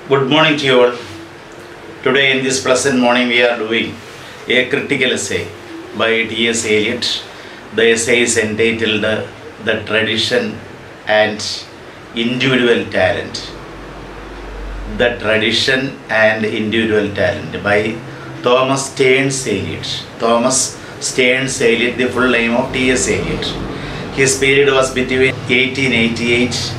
Good morning to you all. Today, in this pleasant morning, we are doing a critical essay by T.S. Eliot. The essay is entitled uh, The Tradition and Individual Talent. The Tradition and Individual Talent by Thomas Stearns Eliot. Thomas Stearns Eliot, the full name of T.S. Eliot. His period was between 1888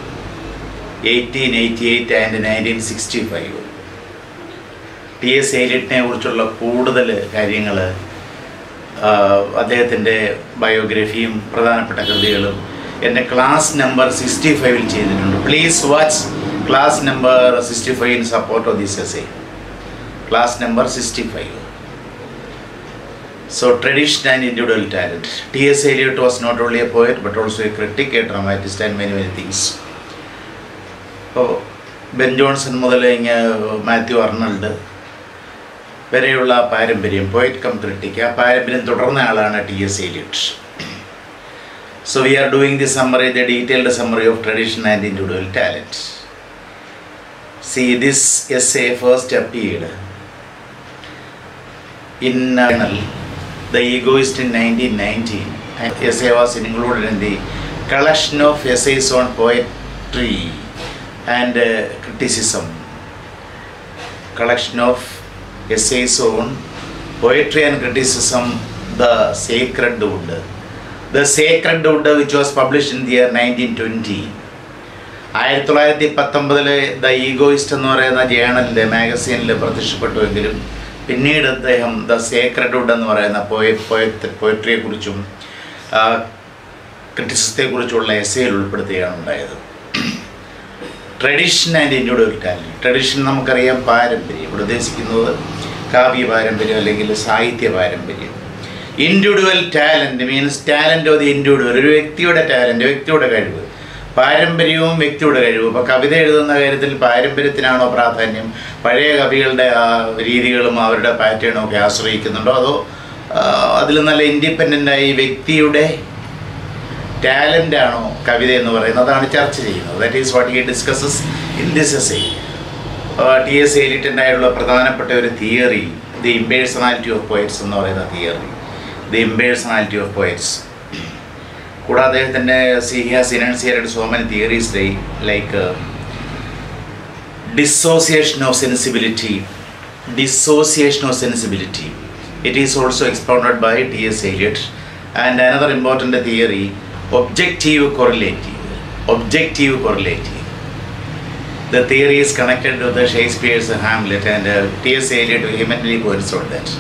1888 and nineteen sixty five T S ഏലിറ്റിനെ കുറിച്ചുള്ള കൂടുതൽ കാര്യങ്ങൾ അദ്ദേഹത്തിൻ്റെ ബയോഗ്രഫിയും പ്രധാനപ്പെട്ട കൃതികളും എൻ്റെ class number സിക്സ്റ്റി ഫൈവിൽ ചെയ്തിട്ടുണ്ട് please watch class number sixty five in support of this S A class number sixty five So, tradition and individual talent. T.S. Eliot was not only a poet but also a critic, a dramatist, and many, many things. ഇപ്പോൾ Ben Jonson മുതൽ ഇങ്ങ് Mathew Arnold വരെയുള്ള പാരമ്പര്യം poet come critic ആ പാരമ്പര്യം തുടർന്ന ആളാണ് T S Eliot so we are doing the summary the detailed summary of tradition and individual talent see this S essay first appeared in the Egoist in nineteen nineteen essay was included in the collection of essays on poetry and uh, criticism collection of essays on poetry and criticism the sacred wood the sacred wood which was published in the year 1920 ആയിരത്തി തൊള്ളായിരത്തി പത്തൊമ്പതിൽ the egoist എന്ന് പറയുന്ന ജേണലിൽ മാഗസീനിൽ പ്രത്യക്ഷപ്പെട്ടുവെങ്കിലും പിന്നീട് അദ്ദേഹം the Sacred would എന്ന് പറയുന്ന പോയ പോയത്ത് പോയട്രിയെക്കുറിച്ചും ക്രിറ്റിസിസത്തെക്കുറിച്ചുള്ള എസ്സേയിൽ ഉൾപ്പെടുത്തുകയാണ് ഉണ്ടായത് tradition and individual talent tradition നമുക്കറിയാം പാരമ്പര്യം ഇവിടെ ഉദ്ദേശിക്കുന്നത് കാവ്യ പാരമ്പര്യം അല്ലെങ്കിൽ സാഹിത്യ പാരമ്പര്യം individual talent means talent of the individual ഒരു വ്യക്തിയുടെ ടാലൻറ്റ് വ്യക്തിയുടെ കഴിവ് പാരമ്പര്യവും വ്യക്തിയുടെ കഴിവ് ഇപ്പോൾ കവിത എഴുതുന്ന കാര്യത്തിൽ പാരമ്പര്യത്തിനാണോ പ്രാധാന്യം പഴയ കവികളുടെ ആ രീതികളും അവരുടെ പാറ്റേണും ഒക്കെ ആശ്രയിക്കുന്നുണ്ടോ അതോ അതിൽ നല്ല ഇൻഡിപെൻഡൻ്റായി വ്യക്തിയുടെ ടാലൻ്റ് ആണോ കവിത എന്ന് പറയുന്നത് അതാണ് ചർച്ച ചെയ്യുന്നത് that is what he discusses in this essay T S ഏലിറ്റിൻ്റെ ആയിട്ടുള്ള പ്രധാനപ്പെട്ട ഒരു theory the impersonality of poets എന്ന് പറയുന്ന theory the impersonality of poets കൂടാതെ അദ്ദേഹത്തിൻ്റെ see has enunciated so many theories like dissociation of sensibility dissociation of sensibility it is also expounded by T S Eliot and another important theory objective correlative objective correlative the theory is connected to the shakespeare's hamlet and uh, ts eliot vehemently points out that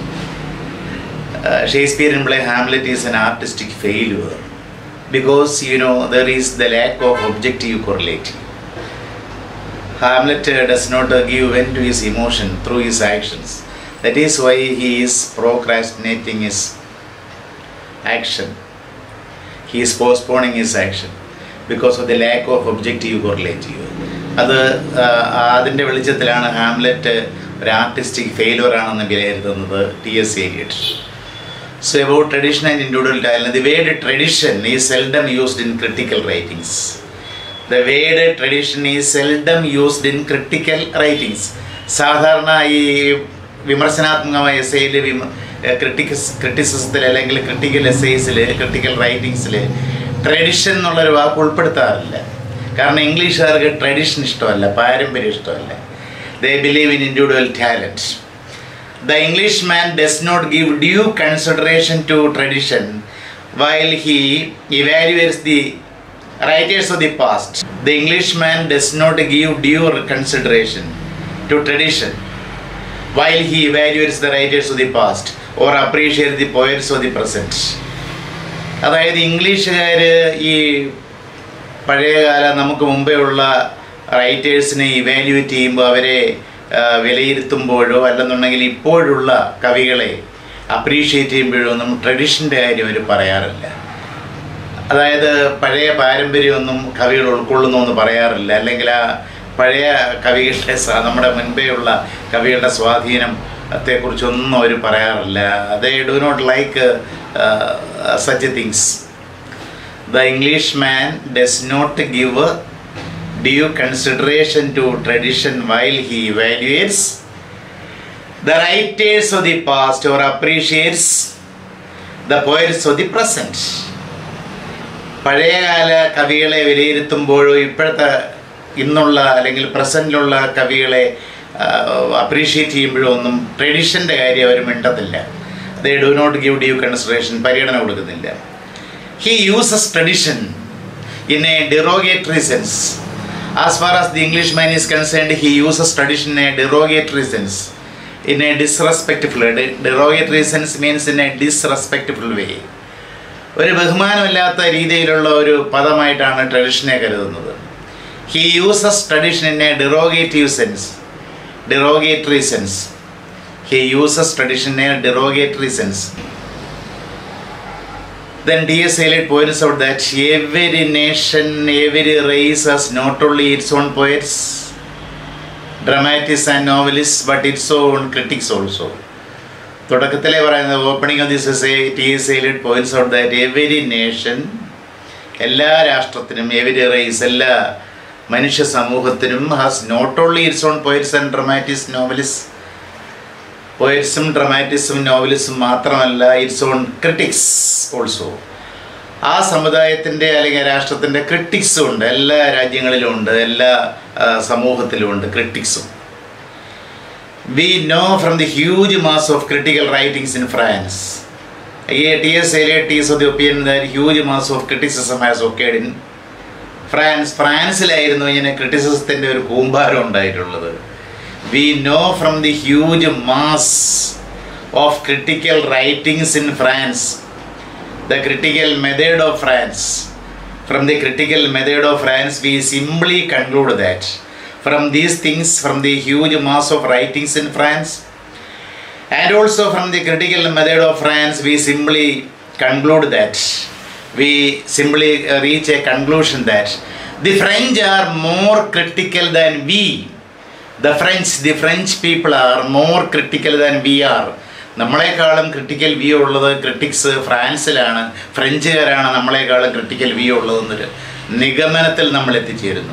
uh, shakespeare in play hamlet is an artistic failure because you know there is the lack of objective correlative hamlet uh, does not uh, give vent to his emotion through his actions that is why he is procrastinating his action he is postponing his action because of the lack of objective correlative അത് അതിൻ്റെ വെളിച്ചത്തിലാണ് Hamlet ഒരു artistic failure ആണെന്ന് വിലയിരുത്തുന്നത് T S Eliot so about tradition and individual talent the word tradition is seldom used in critical writings the word tradition is seldom used in critical writings സാധാരണ ഈ വിമർശനാത്മകമായ എസ്സയിൽ വിമ ക്രിട്ടിക്കസ് ക്രിറ്റിസിസത്തിൽ അല്ലെങ്കിൽ ക്രിട്ടിക്കൽ എസ്സേസിൽ ക്രിട്ടിക്കൽ റൈറ്റിങ്സിൽ ട്രഡീഷൻ എന്നുള്ളൊരു വാക്ക് ഉൾപ്പെടുത്താറില്ല കാരണം ഇംഗ്ലീഷുകാർക്ക് ട്രഡീഷൻ ഇഷ്ടമല്ല പാരമ്പര്യം ഇഷ്ടമല്ല they believe in individual talent the Englishman does not give due consideration to tradition while he evaluates the writers of the past the Englishman does not give due consideration to tradition while he evaluates the writers of the past or appreciates the poets of the present അതായത് ഇംഗ്ലീഷുകാർ ഈ പഴയകാല നമുക്ക് മുമ്പേ ഉള്ള റൈറ്റേഴ്സിനെ evaluate ചെയ്യുമ്പോൾ അവരെ വിലയിരുത്തുമ്പോഴോ അല്ലെന്നുണ്ടെങ്കിൽ ഇപ്പോഴുള്ള കവികളെ അപ്രീഷിയേറ്റ് ചെയ്യുമ്പോഴോ നമ്മൾ ട്രഡീഷൻ്റെ കാര്യം അവർ പറയാറില്ല അതായത് പഴയ പാരമ്പര്യമൊന്നും കവികൾ ഉൾക്കൊള്ളുന്നു എന്ന് പറയാറില്ല അല്ലെങ്കിൽ ആ പഴയ കവികളുടെ നമ്മുടെ മുൻപേ ഉള്ള കവികളുടെ സ്വാധീനം ത്തെക്കുറിച്ചൊന്നും അവർ പറയാറില്ല they do not like such things the Englishman does not give due consideration to tradition while he evaluates the writers of the past or appreciates the poets of the present പഴയകാല കവികളെ വിലയിരുത്തുമ്പോഴോ ഇപ്പോഴത്തെ ഇന്നുള്ള അല്ലെങ്കിൽ പ്രസൻറ്റിലുള്ള കവികളെ അപ്രീഷിയേറ്റ് ചെയ്യുമ്പോഴോ ഒന്നും ട്രഡീഷൻ്റെ കാര്യം അവർ മിണ്ടത്തില്ല they do not give due consideration പരിഗണന കൊടുക്കുന്നില്ല he uses tradition in a derogatory sense as far as the Englishman is concerned he uses tradition in a derogatory sense in a disrespectful derogatory sense means in a disrespectful way ഒരു ബഹുമാനമില്ലാത്ത രീതിയിലുള്ള ഒരു പദമായിട്ടാണ് ട്രഡിഷനെ കരുതുന്നത് he uses tradition in a derogative sense derogatory sense he uses tradition in a derogatory sense Then D.S. Eliot points out that every nation, every race has not only its own poets, dramatists and novelists, but its own critics also. തുടക്കത്തിലെ പറയുന്നത് opening of this essay T S Eliot points out that every nation എല്ലാ രാഷ്ട്രത്തിനും every race എല്ലാ മനുഷ്യ സമൂഹത്തിനും has not only its own poets and dramatist novelist പോയറ്റ്സും ഡ്രമാറ്റിസ്റ്റും നോവലിസ്റ്റും മാത്രമല്ല ഇറ്റ്സ് ഓൺ ക്രിട്ടിക്സ് ഓൾസോ ആ സമുദായത്തിൻ്റെ അല്ലെങ്കിൽ രാഷ്ട്രത്തിൻ്റെ ക്രിട്ടിക്സും ഉണ്ട് എല്ലാ രാജ്യങ്ങളിലും ഉണ്ട് എല്ലാ സമൂഹത്തിലും ഉണ്ട് ക്രിട്ടിക്സും we know from the huge mass of critical writings in France T S Eliot is of the opinion that huge mass of criticism has occurred in France ഫ്രാൻസിലായിരുന്നു ഇങ്ങനെ ക്രിറ്റിസിസത്തിൻ്റെ ഒരു കൂമ്പാരം ഉണ്ടായിട്ടുള്ളത് we know from the huge mass of critical writings in France, the critical method of France. From the critical method of France, we simply conclude that from these things, from the huge mass of writings in France, and also from the critical method of France, we simply conclude that we simply uh, reach a conclusion that the French are more critical than we the French the French people are more critical than we are നമ്മളെക്കാളും critical view ഉള്ളത് critics ഫ്രാൻസിലാണ് ഫ്രഞ്ചുകാരാണ് നമ്മളെക്കാളും critical view ഉള്ളതെന്നൊരു നിഗമനത്തിൽ നമ്മൾ എത്തിച്ചേരുന്നു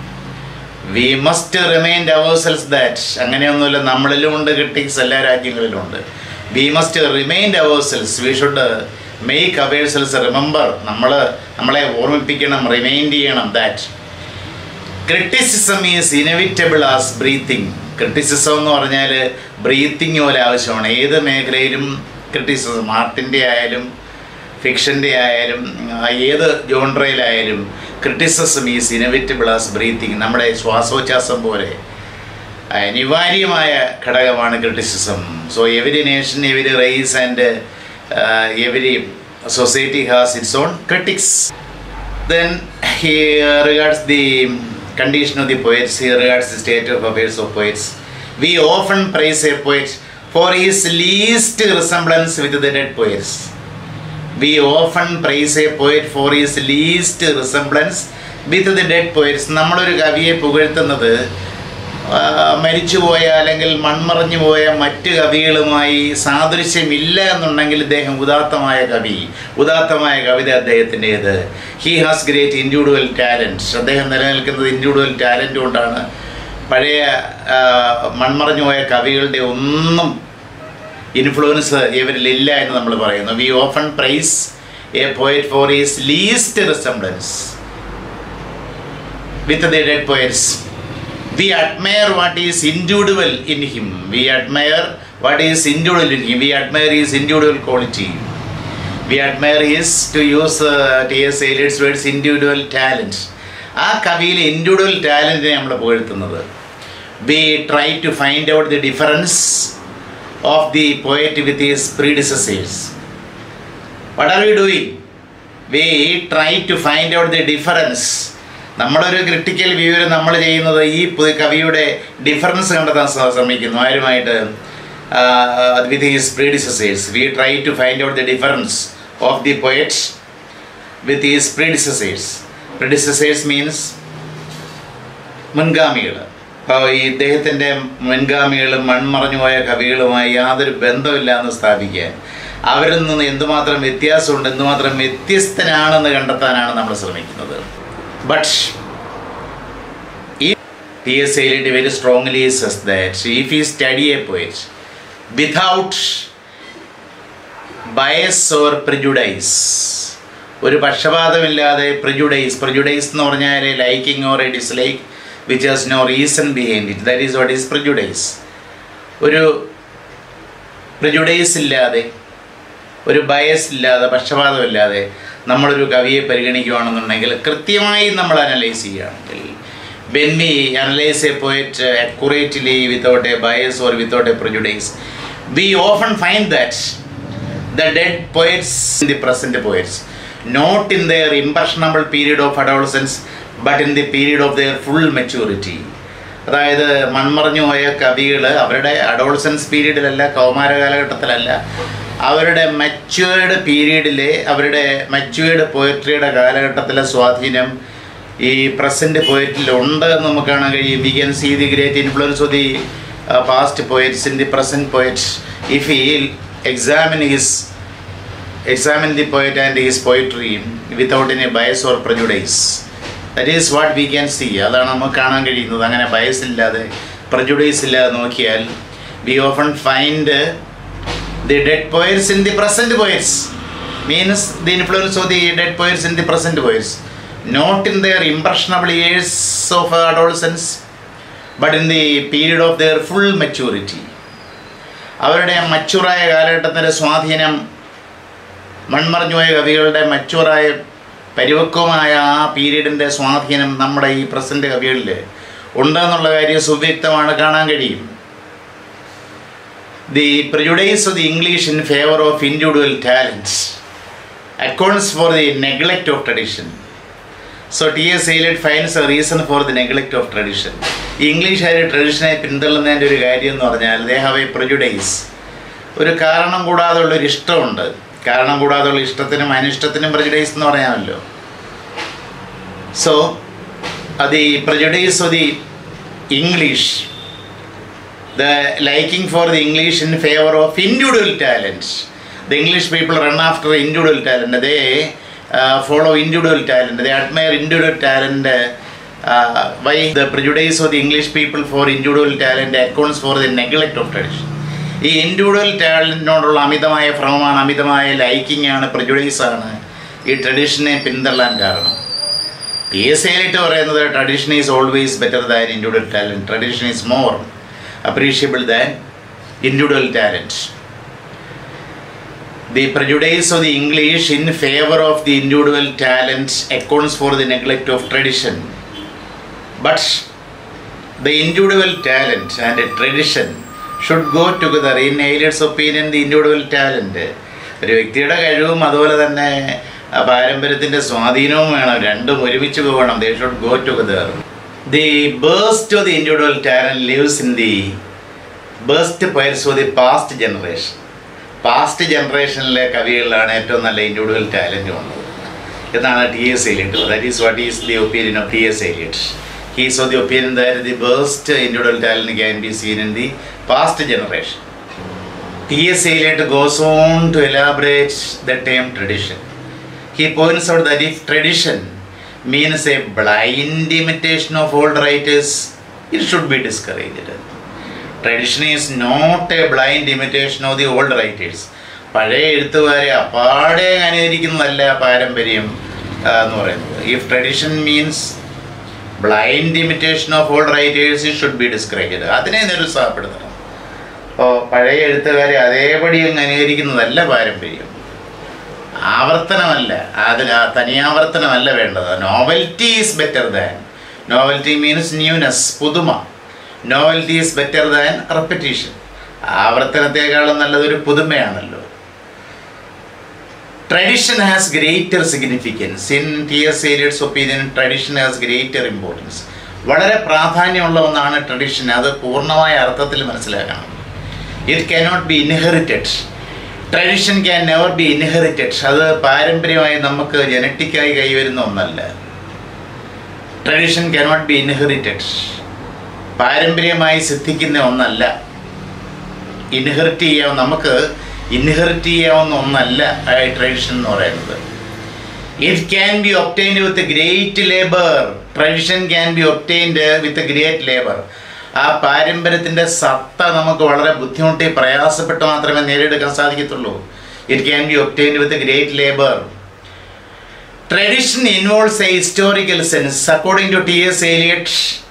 we must remind ourselves that അങ്ങനെയൊന്നുമില്ല നമ്മളിലും ഉണ്ട് ക്രിട്ടിക്സ് എല്ലാ രാജ്യങ്ങളിലും ഉണ്ട് we must remind ourselves we should make ourselves remember നമ്മൾ നമ്മളെ ഓർമ്മിപ്പിക്കണം റിമൈൻഡ് ചെയ്യണം that criticism is inevitable as breathing criticism എന്ന് പറഞ്ഞാൽ ബ്രീത്തിങ് പോലെ ആവശ്യമാണ് ഏത് മേഖലയിലും ക്രിട്ടിസിസം ആർട്ടിൻ്റെ ആയാലും ഫിക്ഷൻ്റെ ആയാലും ഏത് ജോൺട്രയിലായാലും criticism is inevitable as breathing നമ്മുടെ ശ്വാസോച്ഛ്വാസം പോലെ അനിവാര്യമായ ഘടകമാണ് criticism so every nation every race and every society has its own critics then he regards the condition of the poets, he regards the state of affairs of poets. We often praise a poet for his least resemblance with the dead poets. We often praise a poet for his least resemblance with the dead poets. നമ്മളൊരു കവിയെ പുകഴ്ത്തുന്നത് മരിച്ചുപോയ അല്ലെങ്കിൽ മൺമറഞ്ഞു പോയ മറ്റ് കവികളുമായി സാദൃശ്യമില്ല എന്നുണ്ടെങ്കിൽ ഇദ്ദേഹം ഉദാത്തമായ കവി ഉദാത്തമായ കവിത അദ്ദേഹത്തിൻ്റേത് he has great individual talent അദ്ദേഹം നിലനിൽക്കുന്നത് ഇൻഡിവിജ്വൽ ടാലൻറ്റ് കൊണ്ടാണ് പഴയ മൺമറഞ്ഞു പോയ കവികളുടെ ഒന്നും ഇൻഫ്ലുവൻസ് ഇവരിലില്ല എന്ന് നമ്മൾ പറയുന്നു we often praise a poet for his least resemblance with the dead poets we admire what is individual in him we admire what is individual in him we admire his individual quality we admire his to use uh, ts eliot's words individual talent ആ കവിയിലെ individual ടാലൻറ്റിനെ നമ്മൾ പുകഴ്ത്തുന്നത് we try to find out the difference of the poet with his predecessors what are we doing we try to find out the difference നമ്മളൊരു critical വ്യൂവിൽ നമ്മൾ ചെയ്യുന്നത് ഈ കവിയുടെ ഡിഫറൻസ് കണ്ടെത്താൻ ശ്രമിക്കുന്നു ആരുമായിട്ട് with his predecessors we try to find out the difference of the poet with his predecessors predecessors means മുൻഗാമികൾ അപ്പോൾ ഈ ഇദ്ദേഹത്തിൻ്റെ മുൻഗാമികളും മൺമറഞ്ഞു പോയ കവികളുമായി യാതൊരു ബന്ധമില്ല എന്ന് സ്ഥാപിക്കാൻ അവരിൽ നിന്ന് എന്തുമാത്രം വ്യത്യാസമുണ്ട് എന്തുമാത്രം വ്യത്യസ്തനാണെന്ന് കണ്ടെത്താനാണ് നമ്മൾ ശ്രമിക്കുന്നത് But T.S. Eliot very strongly says that if you study a poet without bias or prejudice ഒരു പക്ഷപാതമില്ലാതെ പ്രിജുഡൈസ് പ്രിജുഡൈസ് എന്ന് പറഞ്ഞാൽ liking or a dislike which has no reason behind it that is what is prejudice ഒരു prejudice ഇല്ലാതെ ഒരു bias ഇല്ലാതെ പക്ഷപാതമില്ലാതെ നമ്മളൊരു കവിയെ പരിഗണിക്കുകയാണെന്നുണ്ടെങ്കിൽ കൃത്യമായി നമ്മൾ അനലൈസ് ചെയ്യുകയാണെങ്കിൽ when we analyse a poet accurately without a bias or without a prejudice we often find that the dead poets in the present poets, not in their impressionable period of adolescence, but in the period of their full maturity. അതായത് മൺമറഞ്ഞു പോയ കവികൾ അവരുടെ adolescence പീരീഡിലല്ല കൗമാര കാലഘട്ടത്തിലല്ല അവരുടെ matured പീരീഡിലെ അവരുടെ matured പോയട്രിയുടെ കാലഘട്ടത്തിലെ സ്വാധീനം ഈ പ്രസൻറ്റ് പോയറ്റിൽ ഉണ്ട് എന്ന് നമുക്ക് കാണാൻ കഴിയും we can see the great influence of the past poets in the present poet if we examine his examine the poet and his poetry without any bias or prejudice that is what we can see അതാണ് നമുക്ക് കാണാൻ കഴിയുന്നത് അങ്ങനെ bias ഇല്ലാതെ prejudice ഇല്ലാതെ നോക്കിയാൽ we often find the dead poets in the present poets means the influence of the dead poets in the present poets not in their impressionable years of adolescence but in the period of their full maturity അവരുടെ മച്ചുറായ കാലഘട്ടത്തിൻ്റെ സ്വാധീനം മൺമറഞ്ഞുപോയ കവികളുടെ മച്ചുറായ പരിപക്വമായ ആ പീരീഡിൻ്റെ സ്വാധീനം നമ്മുടെ ഈ present കവികളിൽ ഉണ്ടെന്നുള്ള കാര്യം സുവ്യക്തമാണ് കാണാൻ കഴിയും the prejudice of the English in favour of individual talents accounts for the neglect of tradition so T S Eliot finds a reason for the neglect of tradition ഈ ഇംഗ്ലീഷുകാർ ട്രഡീഷനെ പിന്തള്ളുന്നതിൻ്റെ ഒരു കാര്യം എന്ന് പറഞ്ഞാൽ ദേ ഹാവ് എ പ്രജുഡൈസ് ഒരു കാരണം കൂടാതെയുള്ള ഒരു ഇഷ്ടമുണ്ട് കാരണം കൂടാതെയുള്ള ഇഷ്ടത്തിനും അനിഷ്ടത്തിനും പ്രജുഡൈസ് എന്ന് പറയാമല്ലോ സോ അത് ഈ prejudice of the English the liking for the English in favour of individual talent the English people run after individual talent they follow individual talent they admire individual talent why the prejudice of the English people for individual talent accounts for the neglect of tradition ഈ individual ടാലൻറ്റിനോടുള്ള അമിതമായ ഭ്രമമാണ് അമിതമായ liking ആണ് prejudice ആണ് ഈ ട്രഡീഷനെ പിന്തള്ളാൻ കാരണം P S Eliot പറയുന്നത് tradition is always better than individual talent tradition is more appreciable than individual talent The prejudice of the English in favor of the individual talent accounts for the neglect of tradition. But the individual talent and tradition should go together. In Eliot's opinion, the individual talent ഒരു വ്യക്തിയുടെ കഴിവും അതുപോലെ തന്നെ ആ പാരമ്പര്യത്തിൻ്റെ സ്വാധീനവും വേണം രണ്ടും ഒരുമിച്ച് പോകണം they should go together the best of the individual talent lives in the best poets of the past generation past ജനറേഷനിലെ കവികളിലാണ് ഏറ്റവും നല്ല ഇൻഡിവിജ്വൽ ടാലൻറ്റ് ഉള്ളത് എന്നാണ് T S Eliot that is what is the opinion of T S Eliot he's of the opinion that the best individual talent can be seen in the past generation T S Eliot goes on to elaborate the term tradition he points out that if tradition means a blind imitation of old writers it should be discouraged tradition is not a blind imitation of the old writers പഴയ എഴുത്തുകാരെ അപ്പാടെ അനുകരിക്കുന്നതല്ല പാരമ്പര്യം എന്ന് പറയുന്നത് if tradition means blind imitation of old writers it should be describe അതിനെ നിരുത്സാഹപ്പെടുത്തണം അപ്പോൾ പഴയ എഴുത്തുകാരെ അതേപടി അങ്ങ് അനുകരിക്കുന്നതല്ല പാരമ്പര്യം ആവർത്തനമല്ല അതിൽ തനിയാവർത്തനമല്ല വേണ്ടത് novelty is better than novelty means newness പുതുമ novelty is better than repetition ആവർത്തനത്തെക്കാളും നല്ലതൊരു പുതുമയാണല്ലോ tradition has greater significance in T S Eliot's opinion tradition has greater importance വളരെ പ്രാധാന്യമുള്ള ഒന്നാണ് ട്രഡിഷൻ അത് പൂർണ്ണമായ അർത്ഥത്തിൽ മനസ്സിലാക്കണം it cannot be inherited tradition can never be inherited അത് പാരമ്പര്യമായി നമുക്ക് ജനറ്റിക്കായി കൈവരുന്ന ഒന്നല്ല ട്രഡിഷൻ കനോട്ട് ബി ഇൻഹെറിറ്റഡ് പാരമ്പര്യമായി സിദ്ധിക്കുന്ന ഒന്നല്ല ഇൻഹെറിറ്റ് ചെയ്യാൻ നമുക്ക് ഇൻഹെറിറ്റ് ചെയ്യാവുന്ന ഒന്നല്ല ട്രഡിഷൻ എന്ന് പറയുന്നത് it can be obtained with great labour tradition can be obtained with great labour ആ പാരമ്പര്യത്തിൻ്റെ സത്ത നമുക്ക് വളരെ ബുദ്ധിമുട്ടി പ്രയാസപ്പെട്ട് മാത്രമേ നേടിയെടുക്കാൻ സാധിക്കത്തുള്ളൂ it can be obtained with great labour tradition involves a historical sense according to T S Eliot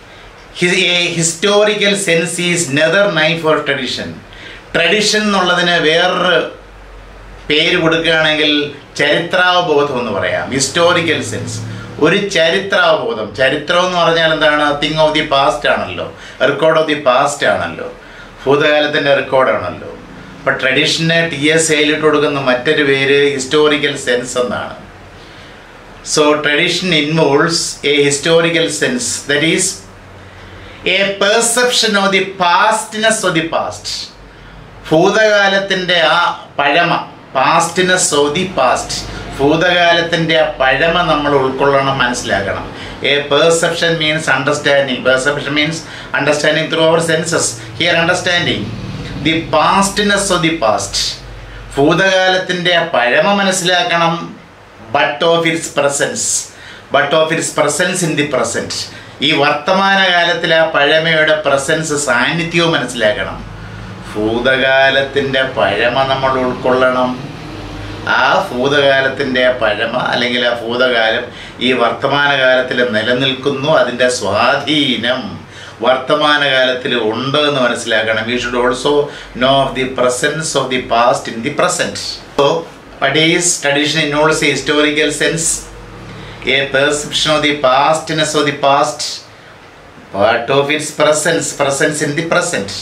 a historical sense is another name for tradition tradition എന്നുള്ളതിന് വേറൊരു പേര് കൊടുക്കുകയാണെങ്കിൽ ചരിത്രാവബോധം എന്ന് പറയാം ഹിസ്റ്റോറിക്കൽ സെൻസ് ഒരു ചരിത്രാവബോധം ചരിത്രം എന്ന് പറഞ്ഞാൽ എന്താണ് തിങ് ഓഫ് ദി പാസ്റ്റ് ആണല്ലോ റെക്കോർഡ് ഓഫ് ദി പാസ്റ്റ് ആണല്ലോ ഭൂതകാലത്തിൻ്റെ റെക്കോർഡാണല്ലോ അപ്പോൾ ട്രഡീഷന് ടി എസ് എയിലിട്ട് കൊടുക്കുന്ന മറ്റൊരു പേര് ഹിസ്റ്റോറിക്കൽ സെൻസ് എന്നാണ് so tradition involves a historical sense that is a perception of the pastness of the past ഭൂതകാലത്തിൻ്റെ ആ പഴമ പാസ്റ്റ്നെസ് ഓഫ് ദി പാസ്റ്റ് ഭൂതകാലത്തിൻ്റെ ആ പഴമ നമ്മൾ ഉൾക്കൊള്ളണം മനസ്സിലാക്കണം a perception means understanding perception means understanding through our senses here understanding the pastness of the past ഭൂതകാലത്തിൻ്റെ ആ പഴമ മനസ്സിലാക്കണം but of its presence but of its presence in the present ഈ വർത്തമാനകാലത്തിലെ ആ പഴമയുടെ പ്രസൻസ് സാന്നിധ്യവും മനസ്സിലാക്കണം ഭൂതകാലത്തിൻ്റെ പഴമ നമ്മൾ ഉൾക്കൊള്ളണം ആ ഭൂതകാലത്തിൻ്റെ പഴമ അല്ലെങ്കിൽ ആ ഭൂതകാലം ഈ വർത്തമാനകാലത്തിൽ നിലനിൽക്കുന്നു അതിൻ്റെ സ്വാധീനം വർത്തമാനകാലത്തിൽ ഉണ്ട് എന്ന് മനസ്സിലാക്കണം we should also know of the presence of the past in the present so what is tradition in also a historical sense a perception of the pastness of the past part of its presence presence in the present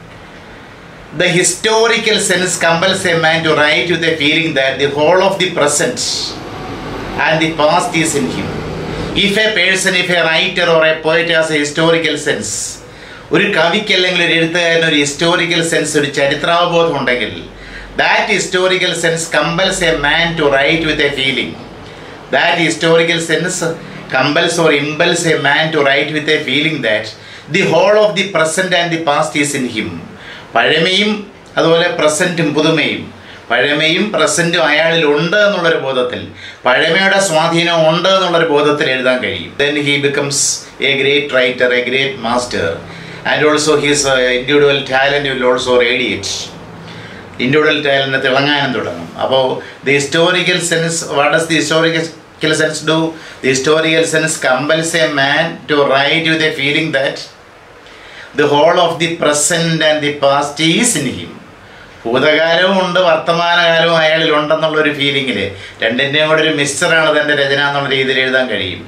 The historical sense compels a man to write with a feeling that the whole of the present and the past is in him. If a person, if a writer or a poet has a historical sense, ഒരു കവിക്ക് അല്ലെങ്കിൽ ഒരു എഴുത്തുകാരന് ഒരു historical sense ഒരു ചരിത്രാവബോധം ഉണ്ടെങ്കിൽ that historical sense compels a man to write with a feeling that historical sense compels or impels a man to write with a feeling that the whole of the present and the past is in him പഴമയും അതുപോലെ പ്രസൻറ്റും പുതുമയും പഴമയും പ്രസൻറ്റും അയാളിൽ ഉണ്ട് എന്നുള്ളൊരു ബോധത്തിൽ പഴമയുടെ സ്വാധീനം ഉണ്ട് എന്നുള്ളൊരു ബോധത്തിൽ എഴുതാൻ കഴിയും then he becomes a great writer a great master and also his individual talent will also radiate individual talent തിളങ്ങാനും തുടങ്ങും അപ്പോൾ the historical sense what does the historical sense do the historical sense compels a man to write with a feeling that the whole of the present and the past is in him ഭൂതകാലവും ഉണ്ട് വർത്തമാനകാലവും അയാളിൽ ഉണ്ടെന്നുള്ള ഒരു ഫീലിങ്ങിൽ രണ്ടിൻ്റെയും കൂടെ ഒരു മിക്സറാണ് തൻ്റെ രചന എന്നുള്ള രീതിയിൽ എഴുതാൻ കഴിയും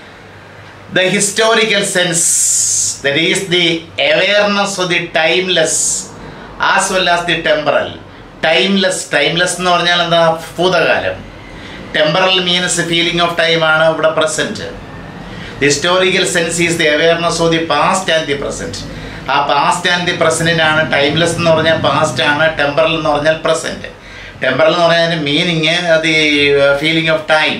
the historical sense that is the awareness of the timeless as well as the temporal timeless timeless എന്ന് പറഞ്ഞാൽ എന്താ ഭൂതകാലം temporal means feeling of time ആണ് ഇവിടെ present historical sense is the awareness of the past and the present ആ past and the പ്രസൻറ്റിനാണ് timeless എന്ന് പറഞ്ഞാൽ പാസ്റ്റ് ആണ് ടെമ്പറൽ എന്ന് പറഞ്ഞാൽ പ്രസൻറ്റ് ടെമ്പറൽ എന്ന് പറഞ്ഞാൽ meaning the feeling of time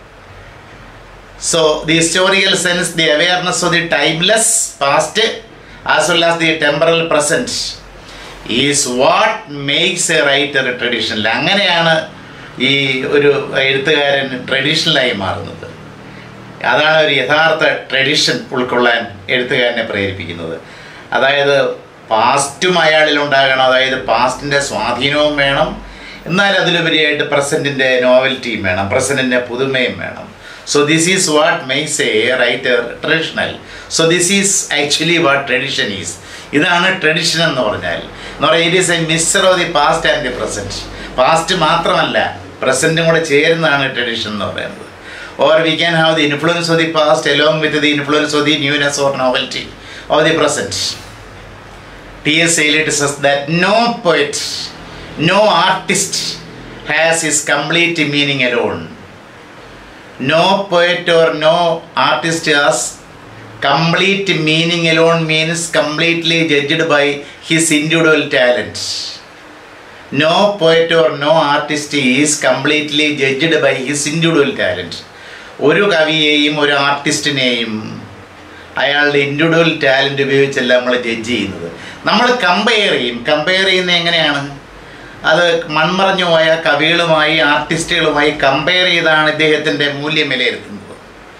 so the historical sense the awareness of the timeless past as well as the temporal present is what makes a writer traditional അങ്ങനെയാണ് ഈ ഒരു എഴുത്തുകാരൻ ട്രഡീഷണലായി മാറുന്നത് അതാണ് ഒരു യഥാർത്ഥ ട്രഡീഷൻ ഉൾക്കൊള്ളാൻ എഴുത്തുകാരനെ പ്രേരിപ്പിക്കുന്നത് അതായത് പാസ്റ്റും അയാളിൽ ഉണ്ടാകണം അതായത് പാസ്റ്റിൻ്റെ സ്വാധീനവും വേണം എന്നാൽ അതിലുപരിയായിട്ട് പ്രസൻറ്റിൻ്റെ നോവൽറ്റിയും വേണം പ്രസൻറ്റിൻ്റെ പുതുമയും വേണം so this is what makes a writer traditional so this is actually what tradition is ഇതാണ് ട്രഡീഷൻ എന്ന് പറഞ്ഞാൽ എന്ന് പറഞ്ഞാൽ it is a mixer of the past and the present past മാത്രമല്ല പ്രസൻറ്റും കൂടെ ചേരുന്നതാണ് ട്രഡീഷൻ എന്ന് പറയുന്നത് or we can have the influence of the past along with the influence of the newness or novelty of the present. T.S. Eliot says that no poet, no artist has his complete meaning alone. No poet or no artist has complete meaning alone means completely judged by his individual talent. No poet or no artist is completely judged by his individual talent. ഒരു കവിയെയും ഒരു ആർട്ടിസ്റ്റിനെയും അയാളുടെ individual talent ഉപയോഗിച്ചല്ല നമ്മൾ judge ചെയ്യുന്നത് നമ്മൾ compare ചെയ്യും compare ചെയ്യുന്നത് എങ്ങനെയാണ് അത് മൺമറഞ്ഞു പോയ കവികളുമായി ആർട്ടിസ്റ്റുകളുമായി കമ്പയർ ചെയ്താണ് ഇദ്ദേഹത്തിൻ്റെ മൂല്യം വിലയിരുത്തുന്നത്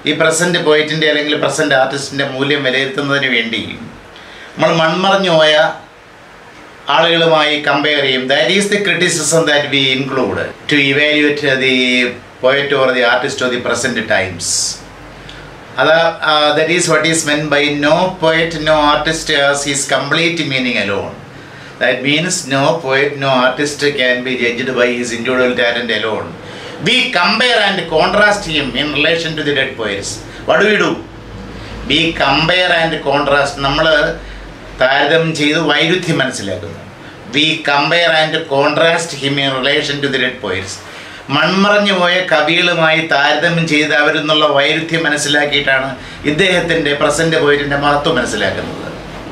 ഈ പ്രസൻറ്റ് പോയിറ്റിൻ്റെ അല്ലെങ്കിൽ പ്രസൻറ്റ് ആർട്ടിസ്റ്റിൻ്റെ മൂല്യം വിലയിരുത്തുന്നതിന് വേണ്ടി നമ്മൾ മൺമറഞ്ഞു പോയ ആളുകളുമായി കമ്പയർ ചെയ്യും that is the criticism that we include to evaluate the poet or the artist of the present times അത് that is what is meant by no poet no artist has his complete meaning alone that means no poet no artist can be judged by his individual talent alone we compare and contrast him in relation to the dead poets what we do we compare and contrast നമ്മൾ താരതമ്യം ചെയ്ത് വൈരുദ്ധ്യം മനസ്സിലാക്കുന്നു we compare and contrast him in relation to the dead poets മൺമറഞ്ഞു പോയ കവികളുമായി താരതമ്യം ചെയ്ത് അവരിൽ നിന്നുള്ള വൈരുദ്ധ്യം മനസ്സിലാക്കിയിട്ടാണ് ഇദ്ദേഹത്തിൻ്റെ പ്രസൻറ്റ് പോയിറ്റിൻ്റെ മഹത്വം മനസ്സിലാക്കുന്നത്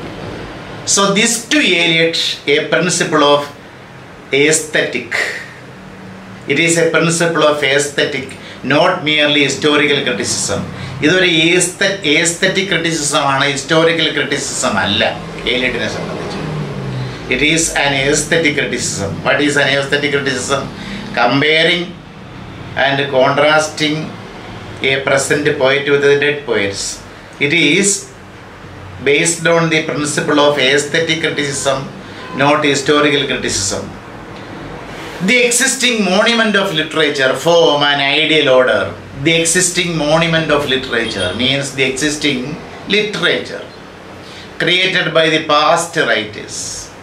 so this to Eliot a principle of aesthetic it is a principle of aesthetic not merely historical criticism ഇതൊരു ഏസ്തറ്റിക് ക്രിറ്റിസിസം ആണ് ഹിസ്റ്റോറിക്കൽ ക്രിറ്റിസിസം അല്ല ഏലിയറ്റിനെ സംബന്ധിച്ച് it is an aesthetic criticism what is an aesthetic criticism comparing and contrasting a present poet with the dead poets it is based on the principle of aesthetic criticism, not historical criticism. The existing monument of literature form an ideal order. The existing monument of literature means the existing literature created by the past writers.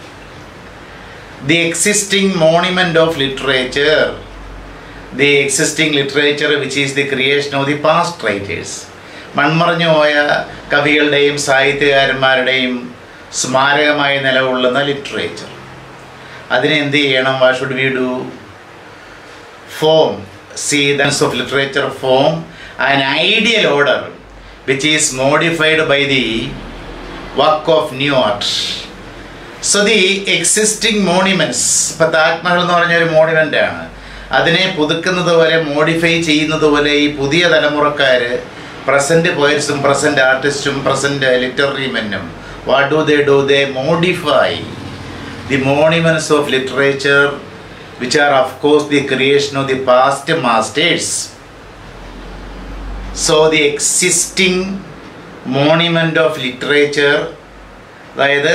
The existing monument of literature, the existing literature which is the creation of the past writers. മൺമറഞ്ഞു പോയ കവികളുടെയും സാഹിത്യകാരന്മാരുടെയും സ്മാരകമായി നിലകൊള്ളുന്ന literature അതിനെ എന്ത് ചെയ്യണം വാ should we do form see then of literature form an ideal order which is modified by the work of new art so the existing monuments ഇപ്പം താജ്മഹൽ എന്ന് പറഞ്ഞൊരു മോണിമെൻ്റ് ആണ് അതിനെ പുതുക്കുന്നത് പോലെ മോഡിഫൈ ചെയ്യുന്നത് പോലെ ഈ പുതിയ തലമുറക്കാർ പ്രസൻറ്റ് പോയറ്റ്സും പ്രസൻറ്റ് ആർട്ടിസ്റ്റും പ്രസൻറ്റ് ലിറ്റററി മെന്നും what do they do they modify the monuments of literature which are of course the creation of the past masters so the existing monument of literature അതായത്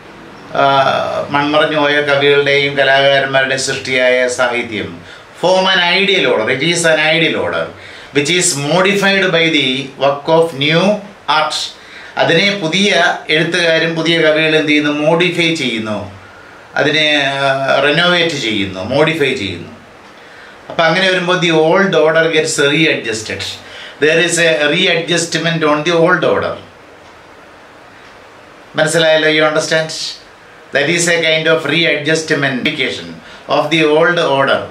മൺമറഞ്ഞു പോയ കവികളുടെയും കലാകാരന്മാരുടെയും സൃഷ്ടിയായ സാഹിത്യം form an ideal order it is an ideal order which is modified by the work of new art അതിനെ പുതിയ എഴുത്തുകാരും പുതിയ കവികളും എന്ത് ചെയ്യുന്നു മോഡിഫൈ ചെയ്യുന്നു അതിനെ റെനോവേറ്റ് ചെയ്യുന്നു മോഡിഫൈ ചെയ്യുന്നു അപ്പം അങ്ങനെ വരുമ്പോൾ the old order gets readjusted there is a readjustment on the old order മനസ്സിലായല്ലോ you understand that is a kind of readjustment of the old order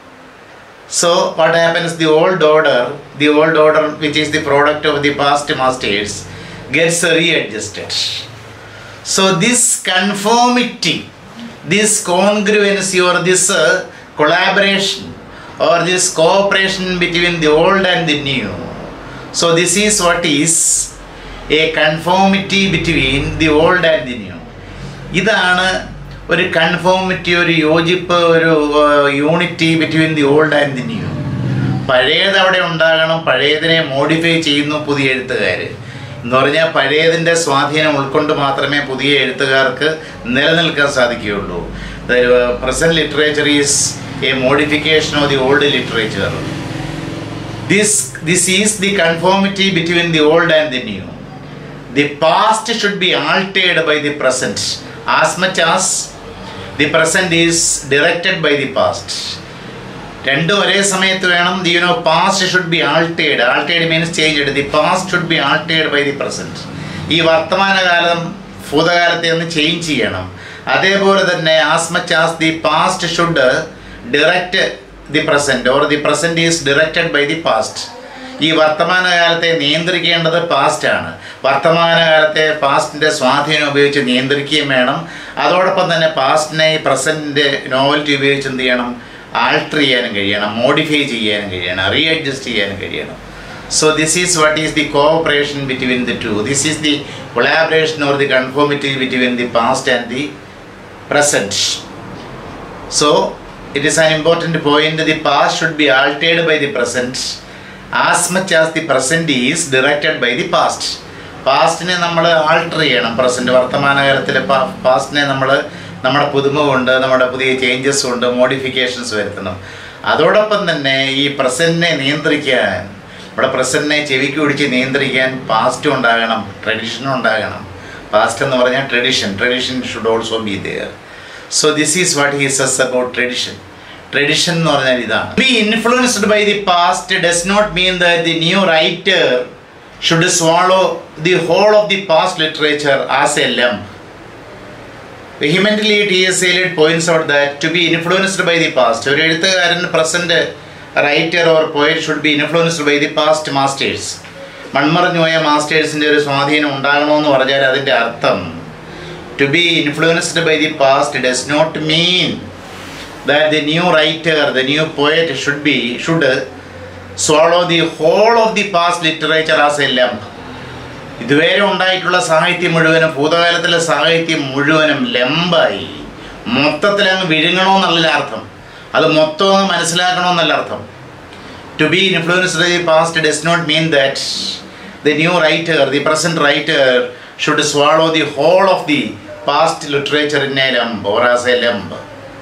So what happens? The old order, the old order which is the product of the past masters, gets readjusted. So this conformity, this congruency or this uh, collaboration or this cooperation between the old and the new. So this is what is a conformity between the old and the new. ഇതാണ് ഒരു conformity ഒരു യോജിപ്പ് ഒരു unity between the old and the new പഴയത് അവിടെ ഉണ്ടാകണം പഴയതിനെ modify ചെയ്യുന്നു പുതിയ എഴുത്തുകാർ എന്ന് പറഞ്ഞാൽ പഴയതിൻ്റെ സ്വാധീനം ഉൾക്കൊണ്ട് മാത്രമേ പുതിയ എഴുത്തുകാർക്ക് നിലനിൽക്കാൻ സാധിക്കുകയുള്ളൂ present literature is a modification of the old literature this this is the conformity between the old and the new the past should be altered by the present as much as the present is directed by the past രണ്ടും ഒരേ സമയത്ത് വേണം the you know past should be altered altered means change the past should be altered by the present ഈ വർത്തമാനകാലം ഭൂതകാലത്തെ ഒന്ന് change ചെയ്യണം അതേപോലെ തന്നെ as much as the past should direct the present or the present is directed by the past ഈ വർത്തമാനകാലത്തെ നിയന്ത്രിക്കേണ്ടത് പാസ്റ്റാണ് വർത്തമാനകാലത്തെ പാസ്റ്റിൻ്റെ സ്വാധീനം ഉപയോഗിച്ച് നിയന്ത്രിക്കുകയും വേണം അതോടൊപ്പം തന്നെ പാസ്റ്റിനെ ഈ പ്രസൻറ്റിൻ്റെ നോവൽറ്റി ഉപയോഗിച്ച് എന്ത് ചെയ്യണം ആൾട്ടർ ചെയ്യാനും കഴിയണം മോഡിഫൈ ചെയ്യാനും കഴിയണം റീ അഡ്ജസ്റ്റ് ചെയ്യാനും കഴിയണം so this is what is the cooperation between the two this is the collaboration or the conformity between the past and the present so it is an important point the past should be altered by the present as much as the present is directed by the past പാസ്റ്റിനെ നമ്മൾ alter ചെയ്യണം present വർത്തമാനകാലത്തിലെ പാസ്റ്റിനെ നമ്മൾ നമ്മുടെ പുതുമ കൊണ്ട് നമ്മുടെ പുതിയ changes കൊണ്ട് മോഡിഫിക്കേഷൻസ് വരുത്തണം അതോടൊപ്പം തന്നെ ഈ പ്രസൻറ്റിനെ നിയന്ത്രിക്കാൻ നമ്മുടെ പ്രസൻറ്റിനെ ചെവിക്ക് പിടിച്ച് നിയന്ത്രിക്കാൻ പാസ്റ്റും ഉണ്ടാകണം ട്രഡീഷനും ഉണ്ടാകണം പാസ്റ്റ് എന്ന് പറഞ്ഞാൽ tradition tradition should also be there so this is what he says about tradition tradition എന്ന് പറഞ്ഞാൽ ഇതാണ് be influenced by the past does not mean the the new writer should swallow the whole of the past literature as a lump. Vehemently, T.S. Eliot points out that to be influenced by the past, ഒരു എഴുത്തുകാരൻ present writer or poet should be influenced by the past masters മൺമറഞ്ഞു പോയ മാസ്റ്റേഴ്സിൻ്റെ ഒരു സ്വാധീനം ഉണ്ടാകണമെന്ന് പറഞ്ഞാൽ അതിൻ്റെ അർത്ഥം to be influenced by the past does not mean that the new writer the new poet should be should swallow the whole of the past literature as a lump ഇതുവരെ ഉണ്ടായിട്ടുള്ള സാഹിത്യം മുഴുവനും ഭൂതകാലത്തിലെ സാഹിത്യം മുഴുവനും ലംബായി മൊത്തത്തിൽ അങ്ങ് വിഴുങ്ങണമെന്നല്ല അർത്ഥം അത് മൊത്തം അങ്ങ് മനസ്സിലാക്കണമെന്നല്ല അർത്ഥം to be influenced by the past does not mean that the new writer the present writer should swallow the whole of the past literature in a lump or as a lump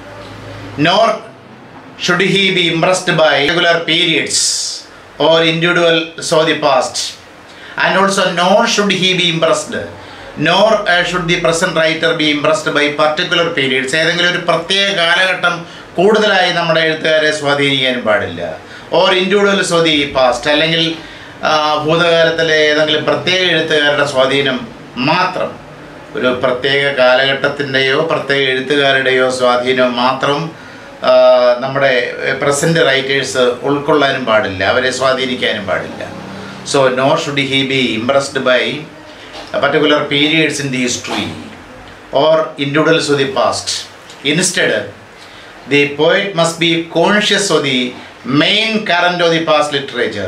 nor should he be impressed by regular periods or individuals of the past and also nor should he be impressed nor uh, should the present writer be impressed by particular periods ഏതെങ്കിലും ഒരു പ്രത്യേക കാലഘട്ടം കൂടുതലായി നമ്മുടെ എഴുത്തുകാരെ സ്വാധീനിക്കാനും പാടില്ല or individuals of the past അല്ലെങ്കിൽ ആ, ഭൂതകാലത്തിലെ ഏതെങ്കിലും പ്രത്യേക എഴുത്തുകാരുടെ സ്വാധീനം മാത്രം ഒരു പ്രത്യേക കാലഘട്ടത്തിൻ്റെയോ പ്രത്യേക എഴുത്തുകാരുടെയോ സ്വാധീനം മാത്രം ആ, നമ്മുടെ പ്രസൻറ്റ് റൈറ്റേഴ്സ് ഉൾക്കൊള്ളാനും പാടില്ല അവരെ സ്വാധീനിക്കാനും പാടില്ല so nor should he be impressed by particular periods in the history or individuals of the past instead the poet must be conscious of the main current of the past literature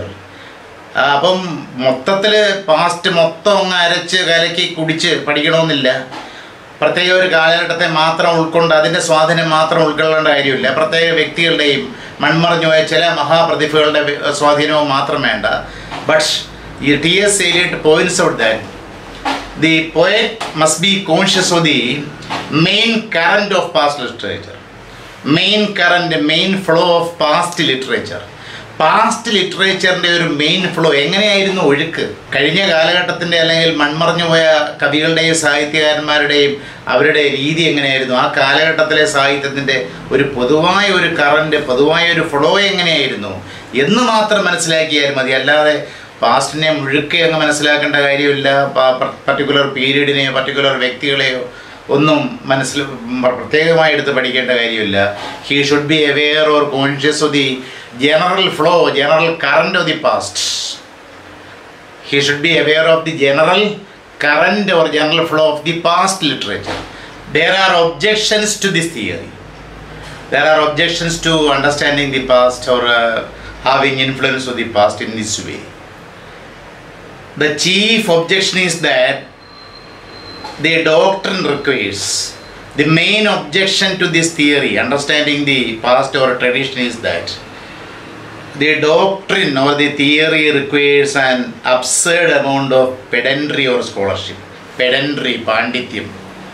അപ്പം മൊത്തത്തിൽ past മൊത്തം അങ്ങ് അരച്ച് കലക്കി കുടിച്ച് പഠിക്കണമെന്നില്ല പ്രത്യേക ഒരു കാലഘട്ടത്തെ മാത്രം ഉൾക്കൊണ്ട് അതിൻ്റെ സ്വാധീനം മാത്രം ഉൾക്കൊള്ളേണ്ട കാര്യമില്ല പ്രത്യേക വ്യക്തികളുടെയും മൺമറഞ്ഞു പോയ ചില മഹാപ്രതിഭകളുടെ വി- സ്വാധീനവും മാത്രം വേണ്ട ബട്ട് ഈ T S Eliot points out that the poet must be conscious of the main current of past literature main current main flow of past literature past ലിറ്ററേച്ചറിൻ്റെ ഒരു മെയിൻ ഫ്ലോ എങ്ങനെയായിരുന്നു ഒഴുക്ക് കഴിഞ്ഞ കാലഘട്ടത്തിൻ്റെ അല്ലെങ്കിൽ മൺമറഞ്ഞു പോയ കവികളുടെയും സാഹിത്യകാരന്മാരുടെയും അവരുടെ രീതി എങ്ങനെയായിരുന്നു ആ കാലഘട്ടത്തിലെ സാഹിത്യത്തിൻ്റെ ഒരു പൊതുവായ ഒരു കറൻറ്റ് പൊതുവായ ഒരു ഫ്ലോ എങ്ങനെയായിരുന്നു എന്ന് മാത്രം മനസ്സിലാക്കിയാൽ മതി അല്ലാതെ പാസ്റ്റിനെ മുഴുക്കെ അങ്ങ് മനസ്സിലാക്കേണ്ട കാര്യമില്ല പർട്ടിക്കുലർ പീരീഡിനെയോ പർട്ടിക്കുലർ വ്യക്തികളെയോ ഒന്നും മനസ്സിൽ പ്രത്യേകമായി എടുത്ത് പഠിക്കേണ്ട കാര്യമില്ല he should be aware or conscious of the general flow general current of the past he should be aware of the general current or general flow of the past literature. There are objections to this theory. There are objections to understanding the past or uh, having influence of the past in this way. The chief objection is that the doctrine requires. The main objection to this theory, understanding the past or tradition, is that the doctrine or the theory requires an absurd amount of pedantry or scholarship. Pedantry, പാണ്ഡിത്യം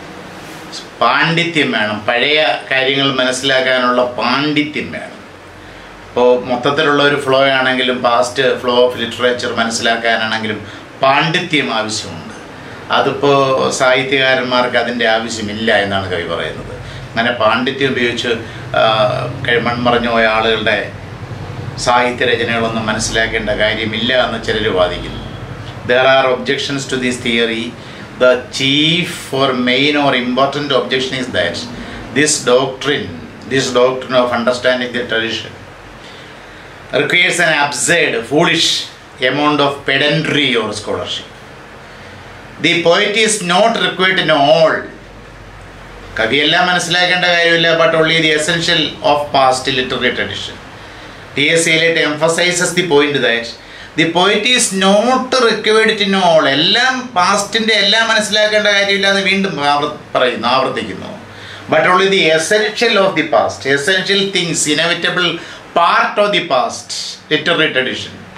പാണ്ഡിത്യം വേണം പഴയ കാര്യങ്ങൾ മനസ്സിലാക്കാനുള്ള പാണ്ഡിത്യം വേണം ഇപ്പോൾ മൊത്തത്തിലുള്ള ഒരു ഫ്ലോ ആണെങ്കിലും പാസ്റ്റ് ഫ്ലോ ഓഫ് ലിറ്ററേച്ചർ മനസ്സിലാക്കാനാണെങ്കിലും പാണ്ഡിത്യം ആവശ്യമുണ്ട് അതിപ്പോൾ സാഹിത്യകാരന്മാർക്ക് അതിൻ്റെ ആവശ്യമില്ല എന്നാണ് കവി പറയുന്നത് അങ്ങനെ പാണ്ഡിത്യം ഉപയോഗിച്ച് ആ, കഴി- മൺമറഞ്ഞു പോയ ആളുകളുടെ സാഹിത്യരചനകളൊന്നും മനസ്സിലാക്കേണ്ട കാര്യമില്ല എന്ന് ചിലർ വാദിക്കുന്നു there are objections to this theory the chief or main or important objection is that this doctrine this doctrine of understanding the tradition requires an absurd, foolish amount of pedantry or scholarship. The poet is not required to know all. കവിയെല്ലാം മനസ്സിലാക്കേണ്ട കാര്യമില്ല but only the essential of past literary tradition T S Eliot emphasises the point that the poet is not required to know all എല്ലാം പാസ്റ്റിൻ്റെ എല്ലാം മനസ്സിലാക്കേണ്ട കാര്യമില്ല എന്ന് വീണ്ടും ആവർ- പറയുന്നു ആവർത്തിക്കുന്നു but only the essential of the past essential things inevitable part of the past literary tradition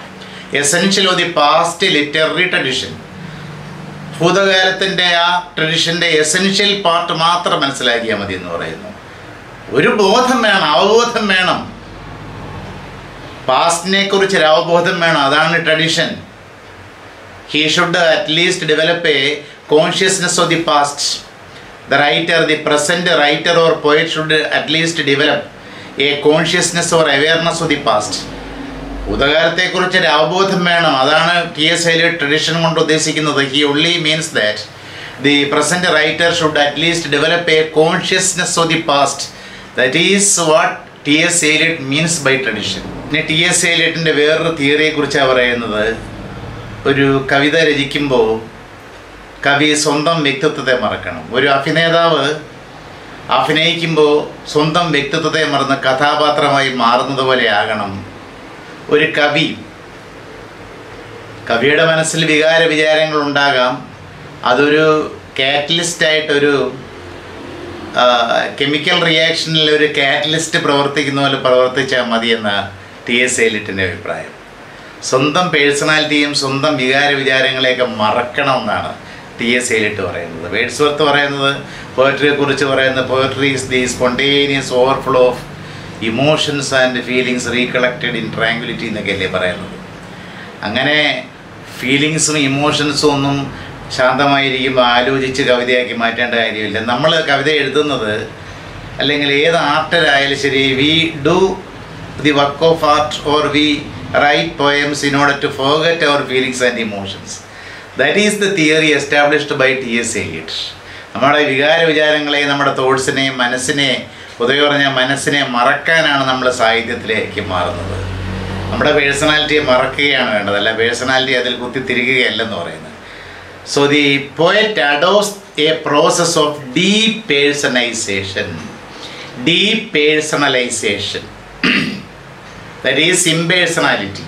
essential of the past literary tradition ഭൂതകാലത്തിൻ്റെ ആ ട്രഡിഷൻ്റെ എസെൻഷ്യൽ പാർട്ട് മാത്രം മനസ്സിലാക്കിയാൽ മതി എന്ന് പറയുന്നു ഒരു ബോധം വേണം അവബോധം വേണം പാസ്റ്റിനെ കുറിച്ച് ഒരു അവബോധം വേണം അതാണ് tradition he should at least develop a consciousness of the past the writer the present writer or poet should at least develop a consciousness or awareness of the past ഭൂതകാലത്തെക്കുറിച്ച് ഒരു അവബോധം വേണം അതാണ് ടി എസ് ഐയിലെ ട്രഡിഷൻ കൊണ്ട് ഉദ്ദേശിക്കുന്നത് he only means that the present writer should at least develop a consciousness of the past that is what T S Eliot means by tradition പിന്നെ T S എലിറ്റിൻ്റെ വേറൊരു തിയറിയെക്കുറിച്ചാണ് പറയുന്നത് ഒരു കവിത രചിക്കുമ്പോൾ കവി സ്വന്തം വ്യക്തിത്വത്തെ മറക്കണം ഒരു അഭിനേതാവ് അഭിനയിക്കുമ്പോൾ സ്വന്തം വ്യക്തിത്വത്തെ മറന്ന് കഥാപാത്രമായി മാറുന്നത് പോലെ ആകണം ഒരു കവി കവിയുടെ മനസ്സിൽ വികാര വിചാരങ്ങൾ ഉണ്ടാകാം അതൊരു കാറ്റലിസ്റ്റായിട്ടൊരു കെമിക്കൽ റിയാക്ഷനിൽ ഒരു കാറ്റലിസ്റ്റ് പ്രവർത്തിക്കുന്ന പോലെ പ്രവർത്തിച്ചാൽ മതിയെന്ന ടി എസ് എലിറ്റിൻ്റെ അഭിപ്രായം സ്വന്തം പേഴ്സണാലിറ്റിയും സ്വന്തം വികാര വിചാരങ്ങളെയൊക്കെ മറക്കണമെന്നാണ് ടി എസ് എലിട്ട് പറയുന്നത് വേഡ്സ്വർത്ത് പറയുന്നത് പോയട്രിയെ കുറിച്ച് പറയുന്നത് poetry is the spontaneous overflow of emotions and feelings recollected in tranquillity എന്നൊക്കെയല്ലേ പറയുന്നത് അങ്ങനെ ഫീലിങ്സും ഇമോഷൻസും ഒന്നും ശാന്തമായിരിക്കുമ്പോൾ ആലോചിച്ച് കവിതയാക്കി മാറ്റേണ്ട കാര്യമില്ല നമ്മൾ കവിത എഴുതുന്നത് അല്ലെങ്കിൽ ഏത് ആർട്ടിലായാലും ശരി we do the work of art or we write poems in order to forget our feelings and emotions that is the theory established by T S Eliot നമ്മുടെ വികാര വിചാരങ്ങളെ നമ്മുടെ തോട്ട്സിനെയും മനസ്സിനെ പൊതുവെ പറഞ്ഞാൽ മനസ്സിനെ മറക്കാനാണ് നമ്മൾ സാഹിത്യത്തിലേക്ക് മാറുന്നത് നമ്മുടെ പേഴ്സണാലിറ്റിയെ മറക്കുകയാണ് വേണ്ടത് അല്ല പേഴ്സണാലിറ്റി അതിൽ കുത്തിത്തിരിക്കുകയല്ലെന്ന് പറയുന്നത് so the poet adopts a process of depersonalization depersonalization that is impersonality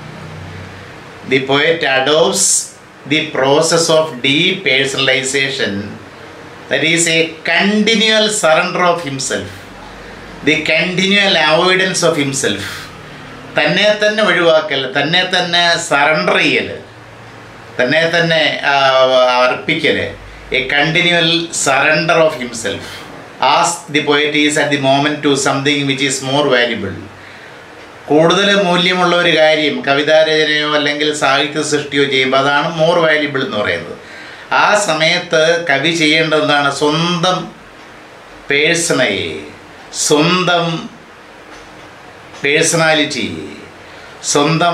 the poet adopts the process of depersonalization that is a continual surrender of himself the continual avoidance of himself തന്നെ തന്നെ ഒഴിവാക്കൽ തന്നെ തന്നെ surrender ചെയ്യൽ തന്നെ തന്നെ അർപ്പിക്കൽ a continual surrender of himself as the poet is at the moment to something which is more valuable കൂടുതൽ മൂല്യമുള്ള ഒരു കാര്യം കവിതാരചനയോ അല്ലെങ്കിൽ സാഹിത്യ സൃഷ്ടിയോ ചെയ്യുമ്പോൾ അതാണ് മോർ വാല്യുബിൾ എന്ന് പറയുന്നത് ആ സമയത്ത് കവി ചെയ്യേണ്ടത് എന്താണ് സ്വന്തം പേഴ്സണയെ സ്വന്തം പേഴ്സണാലിറ്റി സ്വന്തം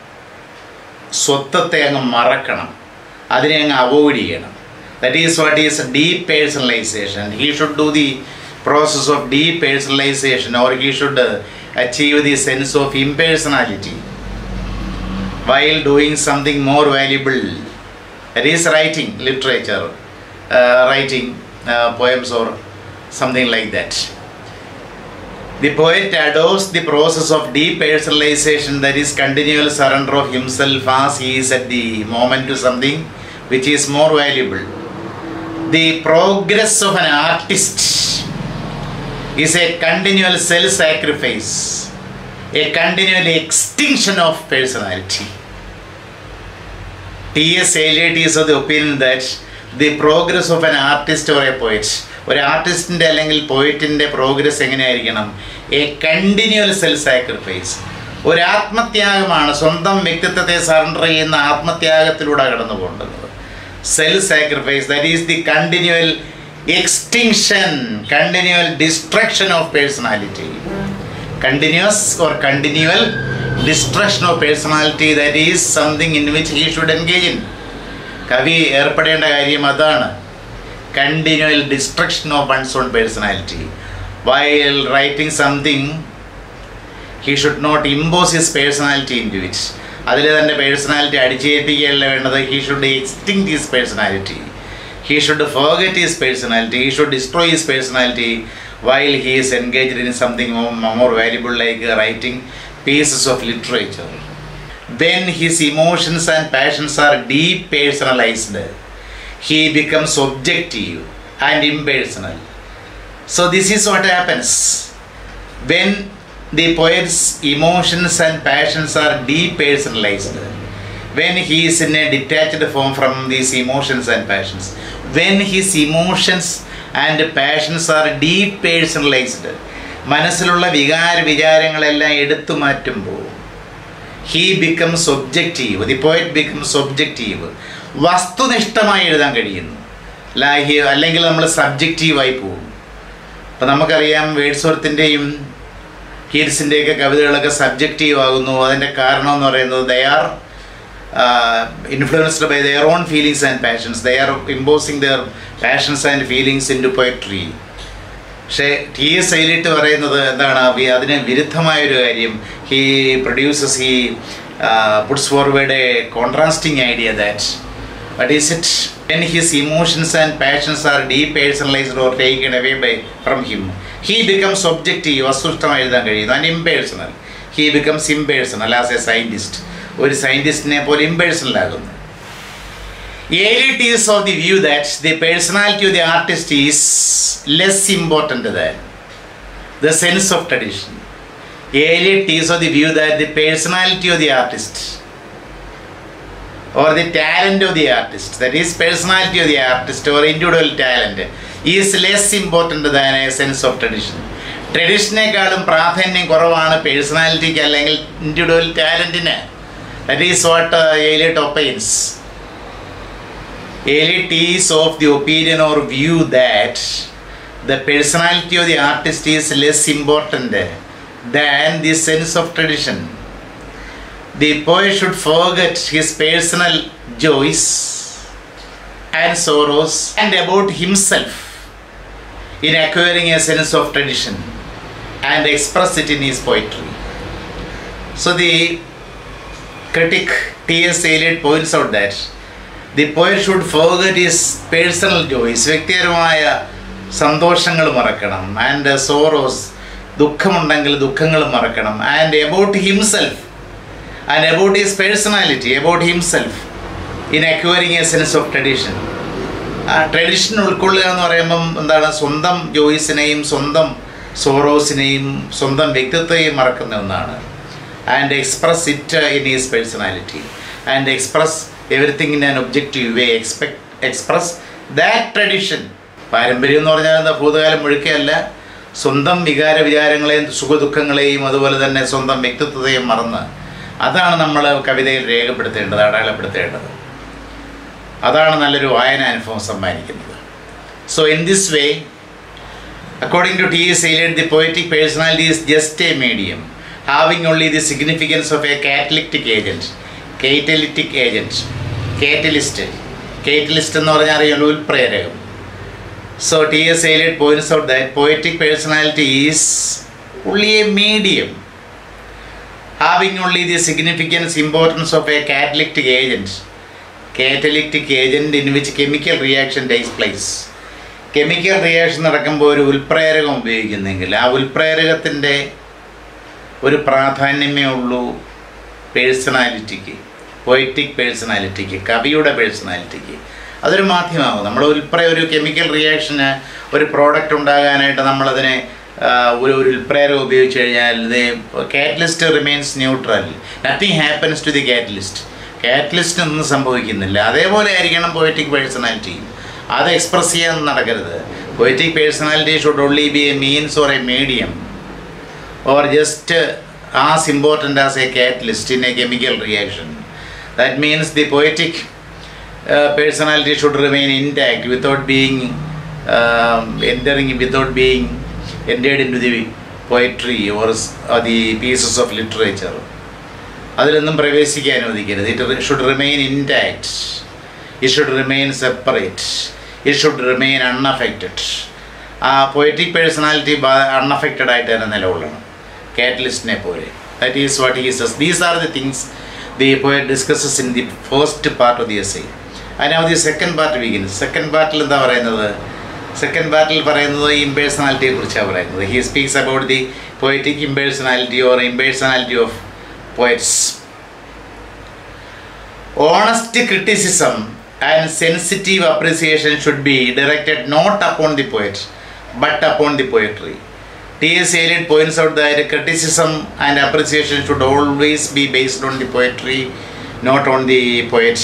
സ്വത്വത്തെ അങ്ങ് മറക്കണം അതിനെ അങ്ങ് അവോയ്ഡ് ചെയ്യണം that is what is depersonalization he should do the process of depersonalization or he should achieve the sense of impersonality while doing something more valuable that is writing literature writing poems or something like that The poet adopts the process of depersonalization, that is, continual surrender of himself as he is at the moment to something which is more valuable. The progress of an artist is a continual self sacrifice, a continual extinction of personality. T.S. Eliot is of the opinion that the progress of an artist or a poet ഒരു ആർട്ടിസ്റ്റിൻ്റെ അല്ലെങ്കിൽ പോയിറ്റിൻ്റെ progress എങ്ങനെയായിരിക്കണം a continual self sacrifice ഒരു ആത്മത്യാഗമാണ് സ്വന്തം വ്യക്തിത്വത്തെ surrender ചെയ്യുന്ന ആത്മത്യാഗത്തിലൂടെ കടന്നു പോകേണ്ടത് self sacrifice that is the continual extinction continual destruction of personality continues or continual destruction of personality that is something in which he should engage in കവി ഏർപ്പെടേണ്ട കാര്യം അതാണ് continual destruction of one's own personality. While writing something, he should not impose his personality into it. അതിൽ തൻ്റെ personality അടിച്ചേൽപ്പിക്കുകയല്ല വേണ്ടത് he should extinguish his personality he should forget his personality he should destroy his personality while he is engaged in something more valuable like writing pieces of literature when his emotions and passions are depersonalized he becomes objective and impersonal. So, this is what happens when the poet's emotions and passions are depersonalized when he is in a detached form from these emotions and passions. When his emotions and passions are depersonalized, മനസ്സിലുള്ള വികാര വിചാരങ്ങളെല്ലാം എടുത്തു മാറ്റുമ്പോൾ he becomes objective the poet becomes objective വസ്തുനിഷ്ഠമായി എഴുതാൻ കഴിയുന്നു ലാഹി അല്ലെങ്കിൽ നമ്മൾ സബ്ജക്റ്റീവായി പോകും അപ്പം നമുക്കറിയാം വേഡ്സ്വർത്തിൻ്റെയും കീറ്റ്സിൻ്റെയൊക്കെ കവിതകളൊക്കെ സബ്ജക്റ്റീവ് ആകുന്നു അതിൻ്റെ കാരണം എന്ന് പറയുന്നത് they are influenced by their own feelings and passions they are imposing their passions and feelings into poetry പക്ഷേ ടി എസ് ഐലിട്ട് പറയുന്നത് എന്താണ് വി- അതിന് വിരുദ്ധമായൊരു കാര്യം he produces he puts forward a contrasting idea that but is it when his emotions and passions are depersonalized or taken away by from him he becomes objective വസ്തുഷ്ടമായി എഴുതാൻ കഴിയുന്നു and impersonal he becomes impersonal as A scientist ഒരു സയൻറ്റിസ്റ്റിനെ പോലെ impersonal ആകുന്നു Elite is of the view that the personality of the artist is less important than the sense of tradition. Elite is of the view that the personality of the artist or the talent of the artist, that is, personality of the artist or individual talent, is less important than a sense of tradition. ട്രഡീഷനേക്കാളും പ്രാധാന്യം കുറവാണ് പേഴ്സണാലിറ്റിക്ക് അല്ലെങ്കിൽ individual ടാലൻറ്റിന് that is what Eliot opines Elite is of the opinion or view that the personality of the artist is less important than the sense of tradition. The poet should forget his personal joys and sorrows and about himself in acquiring a sense of tradition and express it in his poetry. So the critic T.S. Eliot points out that the poet should forget his personal joys വ്യക്തിപരമായ സന്തോഷങ്ങൾ മറക്കണം and sorrows ദുഃഖമുണ്ടെങ്കിൽ ദുഃഖങ്ങൾ മറക്കണം and about himself and about his personality about himself in acquiring a sense of tradition ആ tradition ഉൾക്കൊള്ളുക എന്ന് പറയുമ്പം എന്താണ് സ്വന്തം ജോയ്സിനെയും സ്വന്തം സോറോസിനെയും സ്വന്തം വ്യക്തിത്വത്തെയും മറക്കുന്ന ഒന്നാണ് and express it in his personality and express everything in an objective way expect express that tradition പാരമ്പര്യം എന്ന് പറഞ്ഞാൽ എന്താ ഭൂതകാലം മുഴുക്കയല്ല സ്വന്തം വികാര വിചാരങ്ങളെയും സുഖദുഃഖങ്ങളെയും അതുപോലെ തന്നെ സ്വന്തം വ്യക്തിത്വത്തെയും മറന്ന് അതാണ് നമ്മൾ കവിതയിൽ രേഖപ്പെടുത്തേണ്ടത് അടയാളപ്പെടുത്തേണ്ടത് അതാണ് നല്ലൊരു വായന അനുഭവം സമ്മാനിക്കുന്നത് so in this way according to T S Eliot the poetic personality is just a medium having only the significance of a catalytic agent catalytic agent catalyst catalyst എന്ന് പറഞ്ഞാൽ അറിയാലോ ഉൽപ്രേരകം so T S Eliot points out that poetic personality is only a medium having only the significance importance of a catalytic agent catalytic agent in which chemical reaction takes place chemical reaction നടക്കുമ്പോൾ ഒരു ഉൽപ്രേരകം ഉപയോഗിക്കുന്നെങ്കിൽ ആ ഉൽപ്രേരകത്തിൻ്റെ ഒരു പ്രാധാന്യമേ ഉള്ളൂ പേഴ്സണാലിറ്റിക്ക് poetic പേഴ്സണാലിറ്റിക്ക് കവിയുടെ പേഴ്സണാലിറ്റിക്ക് അതൊരു മാധ്യമമാകും നമ്മൾ ഉൽപ്ര ഒരു chemical റിയാക്ഷന് ഒരു പ്രോഡക്റ്റ് ഉണ്ടാകാനായിട്ട് നമ്മളതിനെ ആ, ഒരു ഒരു ഉൽപ്രേരകം ഉപയോഗിച്ച് കഴിഞ്ഞാൽ catalyst remains neutral nothing happens to the catalyst catalyst ഒന്നും സംഭവിക്കുന്നില്ല അതേപോലെ ആയിരിക്കണം പൊയറ്റിക് പേഴ്സണാലിറ്റിയും അത് എക്സ്പ്രസ് ചെയ്യാൻ നടക്കരുത് poetic personality should only be a means or a medium or just uh, as important as a catalyst in a chemical reaction. That means the poetic uh, personality should remain intact without being um, entering, without being entered into the poetry or, s- or the pieces of literature. അതിലൊന്നും പ്രവേശിക്കാൻ അനുവദിക്കരുത് it should remain intact it should remain separate it should remain unaffected ആ poetic personality unaffected ആയിട്ട് തന്നെ നിലകൊള്ളണം കാറ്റലിസ്റ്റിനെ പോലെ that is what is these are the things the poet discusses in the first part of the essay അതിനാവ് the second part begins second പാർട്ടിൽ എന്താ പറയുന്നത് സെക്കൻഡ് പാർട്ടിൽ പറയുന്നത് ഇമ്പേഴ്സണാലിറ്റിയെ കുറിച്ചാണ് പറയുന്നത് he speaks about the poetic impersonality or impersonality of poets. Honest criticism and sensitive appreciation should be directed not upon the poet but upon the poetry. T.S. Eliot points out that criticism and appreciation should always be based on the poetry, not on the poets.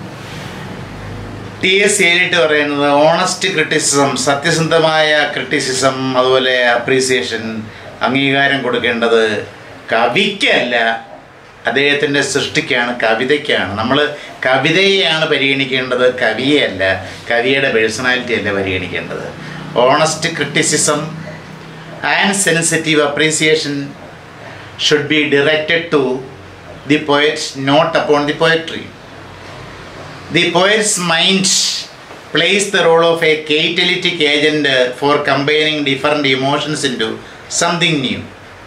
T S Eliot പറയുന്നത് honest criticism സത്യസന്ധമായ criticism അതുപോലെ appreciation അംഗീകാരം കൊടുക്കേണ്ടത് കവിക്കല്ല അദ്ദേഹത്തിൻ്റെ സൃഷ്ടിക്കാണ് കവിതയ്ക്കാണ് നമ്മൾ കവിതയെയാണ് പരിഗണിക്കേണ്ടത് കവിയെയല്ല കവിയുടെ personality അല്ല പരിഗണിക്കേണ്ടത് honest criticism and sensitive appreciation should be directed to the poet not upon the poetry The poet's mind plays the role of a catalytic agent uh, for combining different emotions into something new.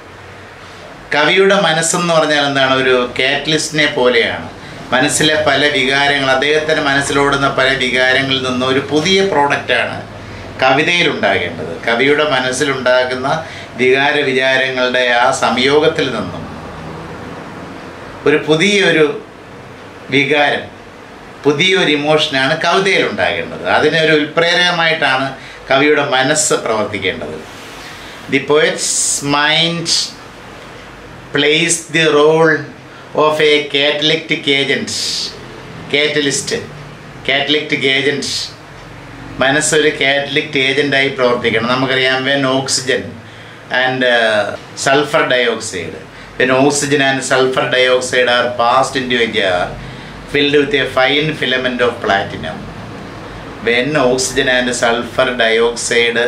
കവിയുടെ മനസ്സെന്ന് പറഞ്ഞാൽ എന്താണ് ഒരു കാറ്റലിസ്റ്റിനെ പോലെയാണ് മനസ്സിലെ പല വികാരങ്ങൾ അദ്ദേഹത്തിൻ്റെ മനസ്സിലോടുന്ന പല വികാരങ്ങളിൽ നിന്ന് ഒരു പുതിയ പ്രോഡക്റ്റാണ് കവിതയിൽ ഉണ്ടാകേണ്ടത് കവിയുടെ മനസ്സിലുണ്ടാകുന്ന വികാര വിചാരങ്ങളുടെ ആ സംയോഗത്തിൽ നിന്നും ഒരു പുതിയൊരു വികാരം പുതിയൊരു ഇമോഷനാണ് കവിതയിൽ ഉണ്ടാകേണ്ടത് അതിനൊരു ഉൽപ്രേരകമായിട്ടാണ് കവിയുടെ മനസ്സ് പ്രവർത്തിക്കേണ്ടത് the poet's mind plays the role of a catalytic agent catalyst catalytic agent മനസ്സൊരു കാറ്റലിക് ഏജൻ്റായി പ്രവർത്തിക്കണം നമുക്കറിയാം when oxygen and sulphur dioxide when oxygen and sulphur dioxide are passed into a jar filled with a fine filament of platinum. When oxygen and sulfur dioxide,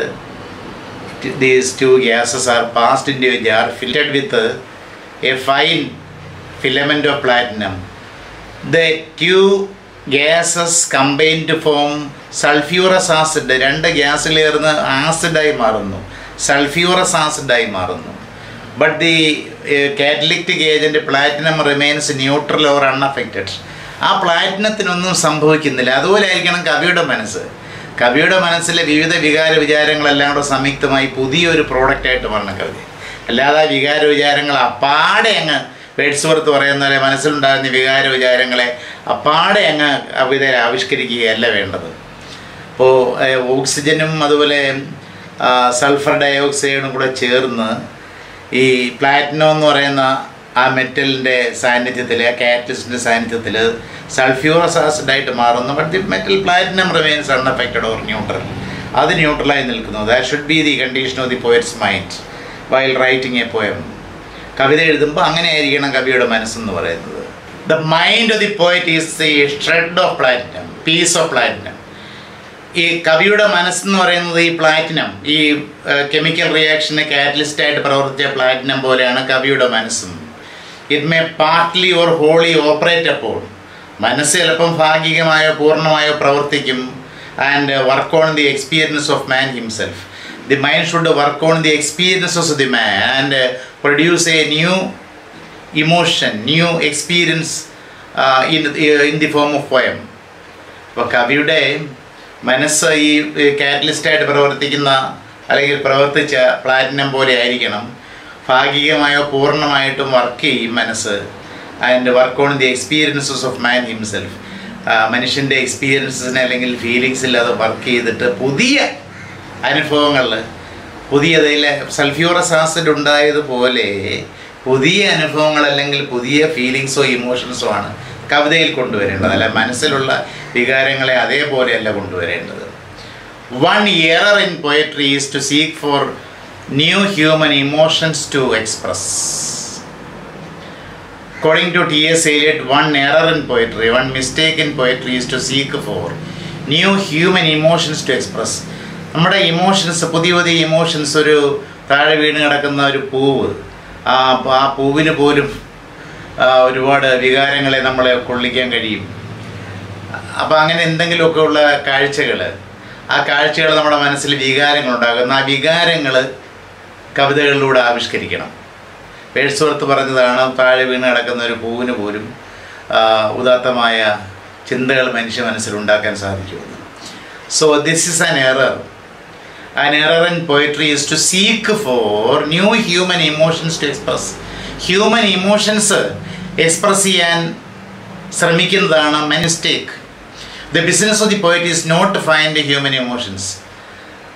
these two gases are passed into a jar filled with a fine filament of platinum, the two gases combine to form sulphurous acid രണ്ട് ഗ്യാസിൽ ചേർന്ന് ആസിഡായി മാറുന്നു സൾഫ്യൂറസ് ആസിഡായി മാറുന്നു but the catalytic agent platinum remains neutral or unaffected ആ പ്ലാറ്റിനത്തിനൊന്നും സംഭവിക്കുന്നില്ല അതുപോലെ ആയിരിക്കണം കവിയുടെ മനസ്സ് കവിയുടെ മനസ്സിലെ വിവിധ വികാര വിചാരങ്ങളെല്ലാം കൂടെ സംയുക്തമായി പുതിയൊരു പ്രോഡക്റ്റായിട്ട് മാറണം കവിത അല്ലാതെ ആ വികാര വിചാരങ്ങൾ അപ്പാടെ അങ്ങ് വേഡ്സ്വർത്ത് പറയുന്ന പോലെ മനസ്സിലുണ്ടാകുന്ന വികാര വിചാരങ്ങളെ അപ്പാടെ അങ്ങ് കവിതയിൽ ആവിഷ്കരിക്കുകയല്ല വേണ്ടത് അപ്പോൾ ഓക്സിജനും അതുപോലെ സൾഫർ ഡയോക്സൈഡും കൂടെ ചേർന്ന് ഈ പ്ലാറ്റിനം എന്ന് പറയുന്ന ആ മെറ്റലിൻ്റെ സാന്നിധ്യത്തിൽ ആ കാറ്റലിസ്റ്റിൻ്റെ സാന്നിധ്യത്തിൽ സൾഫ്യൂറസ് ആസിഡായിട്ട് മാറുന്നു but the metal platinum remains unaffected or neutral അത് ന്യൂട്രലായി നിൽക്കുന്നു that should be the condition of the poet's mind while writing a poem കവിത എഴുതുമ്പോൾ അങ്ങനെ ആയിരിക്കണം കവിയുടെ മനസ്സെന്ന് പറയുന്നത് the mind of the poet is the shred of platinum piece of platinum ഈ കവിയുടെ മനസ്സെന്ന് പറയുന്നത് ഈ പ്ലാറ്റിനം ഈ കെമിക്കൽ റിയാക്ഷന് കാറ്റലിസ്റ്റായിട്ട് പ്രവർത്തിച്ച പ്ലാറ്റിനം പോലെയാണ് കവിയുടെ മനസ്സും it may partly or wholly operate അപ്പോൾ മനസ്സ് ചിലപ്പം ഭാഗികമായോ പൂർണ്ണമായോ പ്രവർത്തിക്കും and work on the experience of man himself the mind should work on the experiences of the man and produce a new emotion new experience in in the form of poem അപ്പോൾ കവിയുടെ മനസ്സ് ഈ കാറ്റലിസ്റ്റായിട്ട് പ്രവർത്തിക്കുന്ന അല്ലെങ്കിൽ പ്രവർത്തിച്ച platinum പോലെ ആയിരിക്കണം ഭാഗികമായോ പൂർണ്ണമായിട്ടും വർക്ക് ചെയ്യും മനസ്സ് and work on the experiences of man himself മനുഷ്യൻ്റെ എക്സ്പീരിയൻസിനെ അല്ലെങ്കിൽ ഫീലിങ്സിൽ അത് വർക്ക് ചെയ്തിട്ട് പുതിയ അനുഭവങ്ങളിൽ പുതിയതിൽ സൾഫ്യൂറസ് ആസിഡ് ഉണ്ടായതുപോലെ പുതിയ അനുഭവങ്ങൾ അല്ലെങ്കിൽ പുതിയ ഫീലിങ്സോ ഇമോഷൻസോ ആണ് കവിതയിൽ കൊണ്ടുവരേണ്ടത് അല്ല മനസ്സിലുള്ള വികാരങ്ങളെ അതേപോലെയല്ല കൊണ്ടുവരേണ്ടത് one error in poetry is to seek for new human emotions to express According to T.S. Eliot, one error in poetry, one mistake in poetry is to seek for new human emotions to express. നമ്മുടെ emotions പുതിയ പുതിയ emotions ഒരു താഴെ വീണ് കിടക്കുന്ന ഒരു പൂവ് ആ ആ പൂവിന് പോലും ഒരുപാട് വികാരങ്ങളെ നമ്മളെ കൊള്ളിക്കാൻ കഴിയും അപ്പോൾ അങ്ങനെ എന്തെങ്കിലുമൊക്കെ ഉള്ള കാഴ്ചകൾ ആ കാഴ്ചകൾ നമ്മുടെ മനസ്സിൽ വികാരങ്ങളുണ്ടാകുന്ന ആ വികാരങ്ങൾ കവിതകളിലൂടെ ആവിഷ്കരിക്കണം പേഴ്സ്വർത്ത് പറഞ്ഞതാണ് താഴെ വീണ് കിടക്കുന്ന ഒരു പൂവിന് പോലും ഉദാത്തമായ ചിന്തകൾ മനുഷ്യ മനസ്സിലുണ്ടാക്കാൻ സാധിക്കുമെന്ന് so this is an error an error in poetry is to seek for new human emotions to express human emotions express ചെയ്യാൻ ശ്രമിക്കുന്നതാണ് mistake the business of the poet is not to find human emotions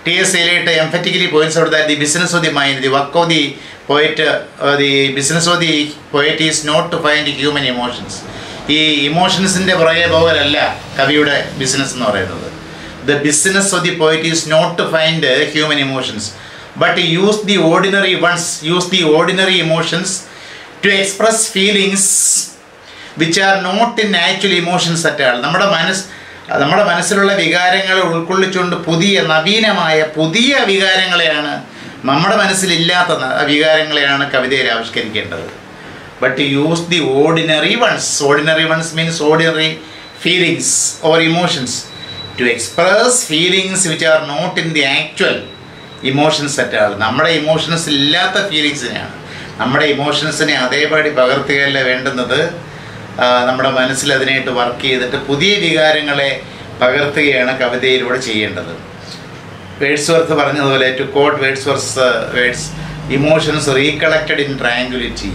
T S Eliot emphatically points out that the business of the mind the work of the poet the business of the poet is not to find human emotions ഈ ഇമോഷൻസിൻ്റെ പുറകെ പോകലല്ല കവിയുടെ business എന്ന് പറയുന്നത് the business of the poet is not to find human emotions but use the ordinary ones use the ordinary emotions to express feelings which are not in actual emotions at all നമ്മുടെ മനസ്സ് നമ്മുടെ മനസ്സിലുള്ള വികാരങ്ങൾ ഉൾക്കൊള്ളിച്ചുകൊണ്ട് പുതിയ നവീനമായ പുതിയ വികാരങ്ങളെയാണ് നമ്മുടെ മനസ്സിലില്ലാത്ത ന- വികാരങ്ങളെയാണ് കവിതയിൽ ആവിഷ്കരിക്കേണ്ടത് but use the ordinary ones ordinary ones means ordinary feelings or emotions to express feelings which are not in the actual emotions at all നമ്മുടെ ഇമോഷൻസ് ഇല്ലാത്ത ഫീലിങ്സിനെയാണ് നമ്മുടെ ഇമോഷൻസിനെ അതേപടി പകർത്തുകയല്ല വേണ്ടുന്നത് ആ, നമ്മുടെ മനസ്സിൽ അതിനായിട്ട് വർക്ക് ചെയ്തിട്ട് പുതിയ വികാരങ്ങളെ പകർത്തുകയാണ് കവിതയിലൂടെ ചെയ്യേണ്ടത് വേഡ്സ് വർത്ത് പറഞ്ഞതുപോലെ to quote Wordsworth words emotions recollected in tranquillity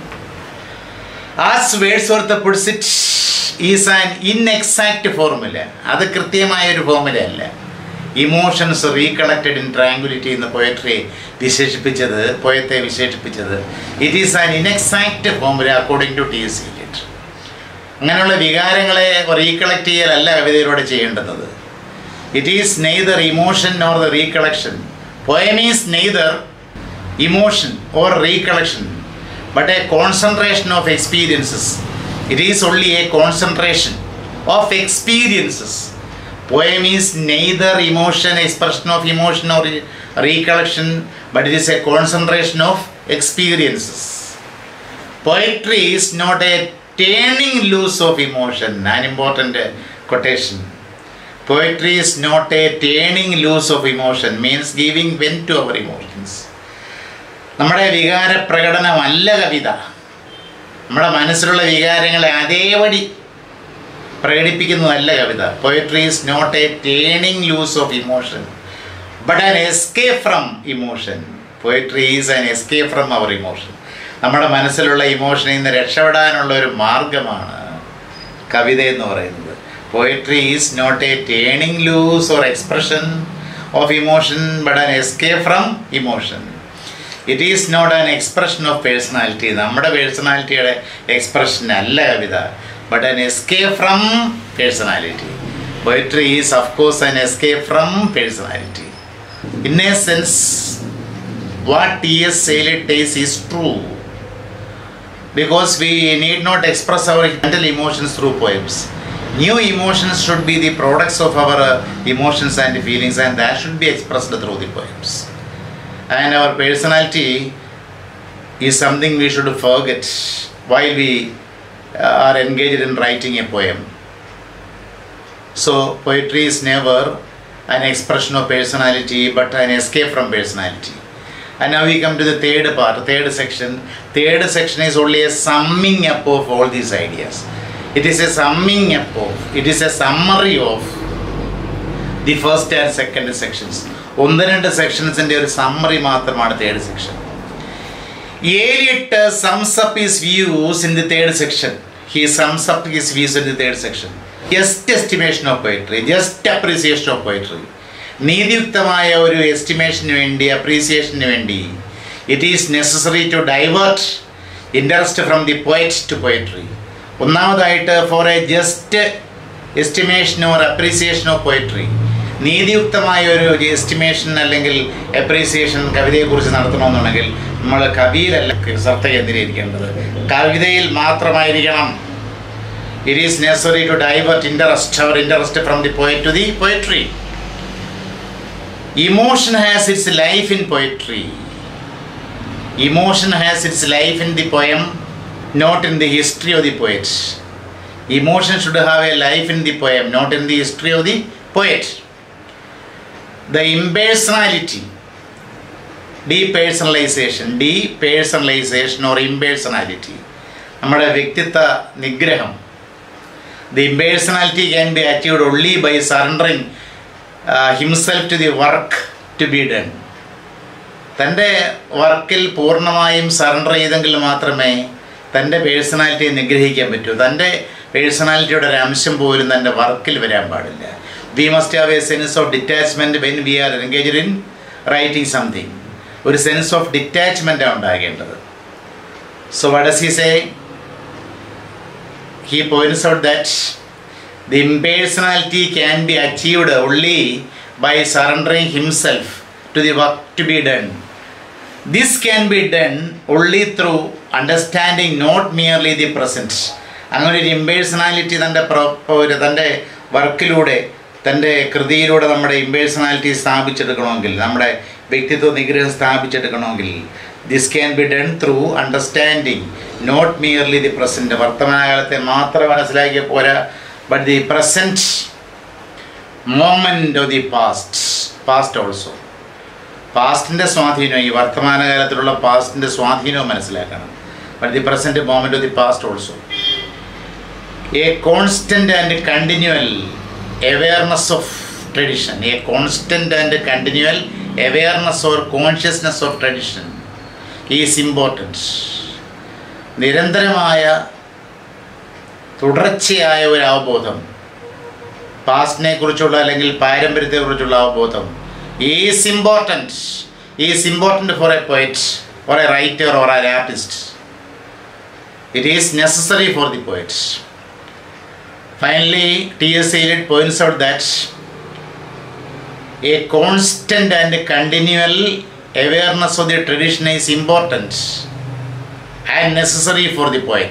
as Wordsworth puts it is an inexact formula അത് കൃത്യമായ ഒരു ഫോർമുല അല്ല ഇമോഷൻസ് റീകളക്റ്റഡ് ഇൻ ട്രയാങ്കുലിറ്റി എന്ന പോയട്രിയെ വിശേഷിപ്പിച്ചത് പോയത്തെ വിശേഷിപ്പിച്ചത് it is an inexact formula according to T S Eliot അങ്ങനെയുള്ള വികാരങ്ങളെ റീകളക്ട് ചെയ്യലല്ല കവിതയിലൂടെ ചെയ്യേണ്ടുന്നത് it is neither emotion or the recollection poem is neither emotion or recollection but a concentration of experiences it is only a concentration of experiences poem is neither emotion expression of emotion or recollection but it is a concentration of experiences poetry is not a turning loose of emotion an important uh, quotation poetry is not a turning loose of emotion means giving vent to our emotions നമ്മുടെ വികാര പ്രകടനമല്ല കവിത നമ്മുടെ മനസ്സിലുള്ള വികാരങ്ങളെ അതേപടി പ്രകടിപ്പിക്കുന്നതല്ല കവിത poetry is not a turning loose of emotion but an escape from emotion poetry is an escape from our emotion നമ്മുടെ മനസ്സിലുള്ള ഇമോഷനിൽ നിന്ന് രക്ഷപ്പെടാനുള്ള ഒരു മാർഗമാണ് കവിത എന്ന് പറയുന്നത് poetry is not a turning loose or expression of emotion but an escape from emotion it is not an expression of personality നമ്മുടെ പേഴ്സണാലിറ്റിയുടെ എക്സ്പ്രഷൻ അല്ല കവിത but an escape from personality poetry is of course an escape from personality in a sense what T S Eliot says is true because we need not express our mental emotions through poems. New emotions should be the products of our uh, emotions and feelings, and that should be expressed through the poems. And our personality is something we should forget while we uh, are engaged in writing a poem. So, poetry is never an expression of personality but an escape from personality. And now we come to the third part, third section. Third section is only a summing up of all these ideas. It is a summing up of, it is a summary of the first and second sections. ഒന്ന് രണ്ട് സെക്ഷൻസിൻ്റെ ഒരു summary മാത്രമാണ് third section Eliot sums up his views in the third section he sums up his views in the third section just estimation of poetry just appreciation of poetry നീതിയുക്തമായ ഒരു എസ്റ്റിമേഷന് വേണ്ടി അപ്രീസിയേഷന് വേണ്ടി it is necessary to divert interest from the poet to poetry ഒന്നാമതായിട്ട് for a just estimation or appreciation of poetry നീതിയുക്തമായ ഒരു estimation അല്ലെങ്കിൽ അപ്രീസിയേഷൻ കവിതയെക്കുറിച്ച് നടത്തണമെന്നുണ്ടെങ്കിൽ നമ്മൾ കവിയിലല്ല ശ്രദ്ധ കേന്ദ്രീകരിക്കേണ്ടത് കവിതയിൽ മാത്രമായിരിക്കണം it is necessary to divert interest our interest from the poet to the poetry Emotion has its life in poetry. Emotion has its life in the poem, not in the history of the poet. Emotion should have a life in the poem, not in the history of the poet. The impersonality, depersonalization, depersonalization or impersonality, നമ്മുടെ വ്യക്തിത്വ നിഗ്രഹം the impersonality can be achieved only by surrendering himself to the work to be done തൻ്റെ വർക്കിൽ പൂർണ്ണമായും surrender ചെയ്തെങ്കിൽ മാത്രമേ തൻ്റെ പേഴ്സണാലിറ്റിയെ നിഗ്രഹിക്കാൻ പറ്റൂ തൻ്റെ പേഴ്സണാലിറ്റിയുടെ ഒരു അംശം പോലും തൻ്റെ വർക്കിൽ വരാൻ പാടില്ല we must have a sense of detachment when we are engaged in writing something ഒരു സെൻസ് ഓഫ് ഡിറ്റാച്ച്മെൻറ്റാണ് ഉണ്ടാകേണ്ടത് so what does he say he points out that the impersonality can be achieved only by surrendering himself to the work to be done. This can be done only through understanding not merely the present. അങ്ങനെ ഒരു impersonality തൻ്റെ ഒരു തൻ്റെ വർക്കിലൂടെ തൻ്റെ കൃതിയിലൂടെ നമ്മുടെ impersonality സ്ഥാപിച്ചെടുക്കണമെങ്കിൽ നമ്മുടെ വ്യക്തിത്വ നിഗ്രഹം സ്ഥാപിച്ചെടുക്കണമെങ്കിൽ this can be done through understanding not merely the present വർത്തമാനകാലത്തെ മാത്രം മനസ്സിലാക്കിയ പോരാ but the present moment of the past past also പാസ്റ്റിൻ്റെ സ്വാധീനം ഈ വർത്തമാനകാലത്തിലുള്ള പാസ്റ്റിൻ്റെ സ്വാധീനവും മനസ്സിലാക്കണം but the present moment of the past also a constant and continual awareness of tradition a constant and continual awareness or consciousness of tradition is important നിരന്തരമായ തുടർച്ചയായ ഒരു അവബോധം പാസ്റ്റിനെ കുറിച്ചുള്ള അല്ലെങ്കിൽ പാരമ്പര്യത്തെക്കുറിച്ചുള്ള അവബോധം is important is important for a poet or a writer or an artist it is necessary for the poet finally T S Eliot points out that a constant and continual awareness of the tradition is important and necessary for the poet.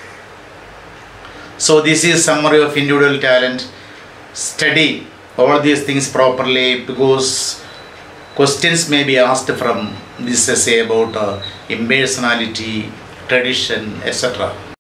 So this is summary of individual talent. Study all these things properly because questions may be asked from this essay about uh, impersonality, tradition, etc.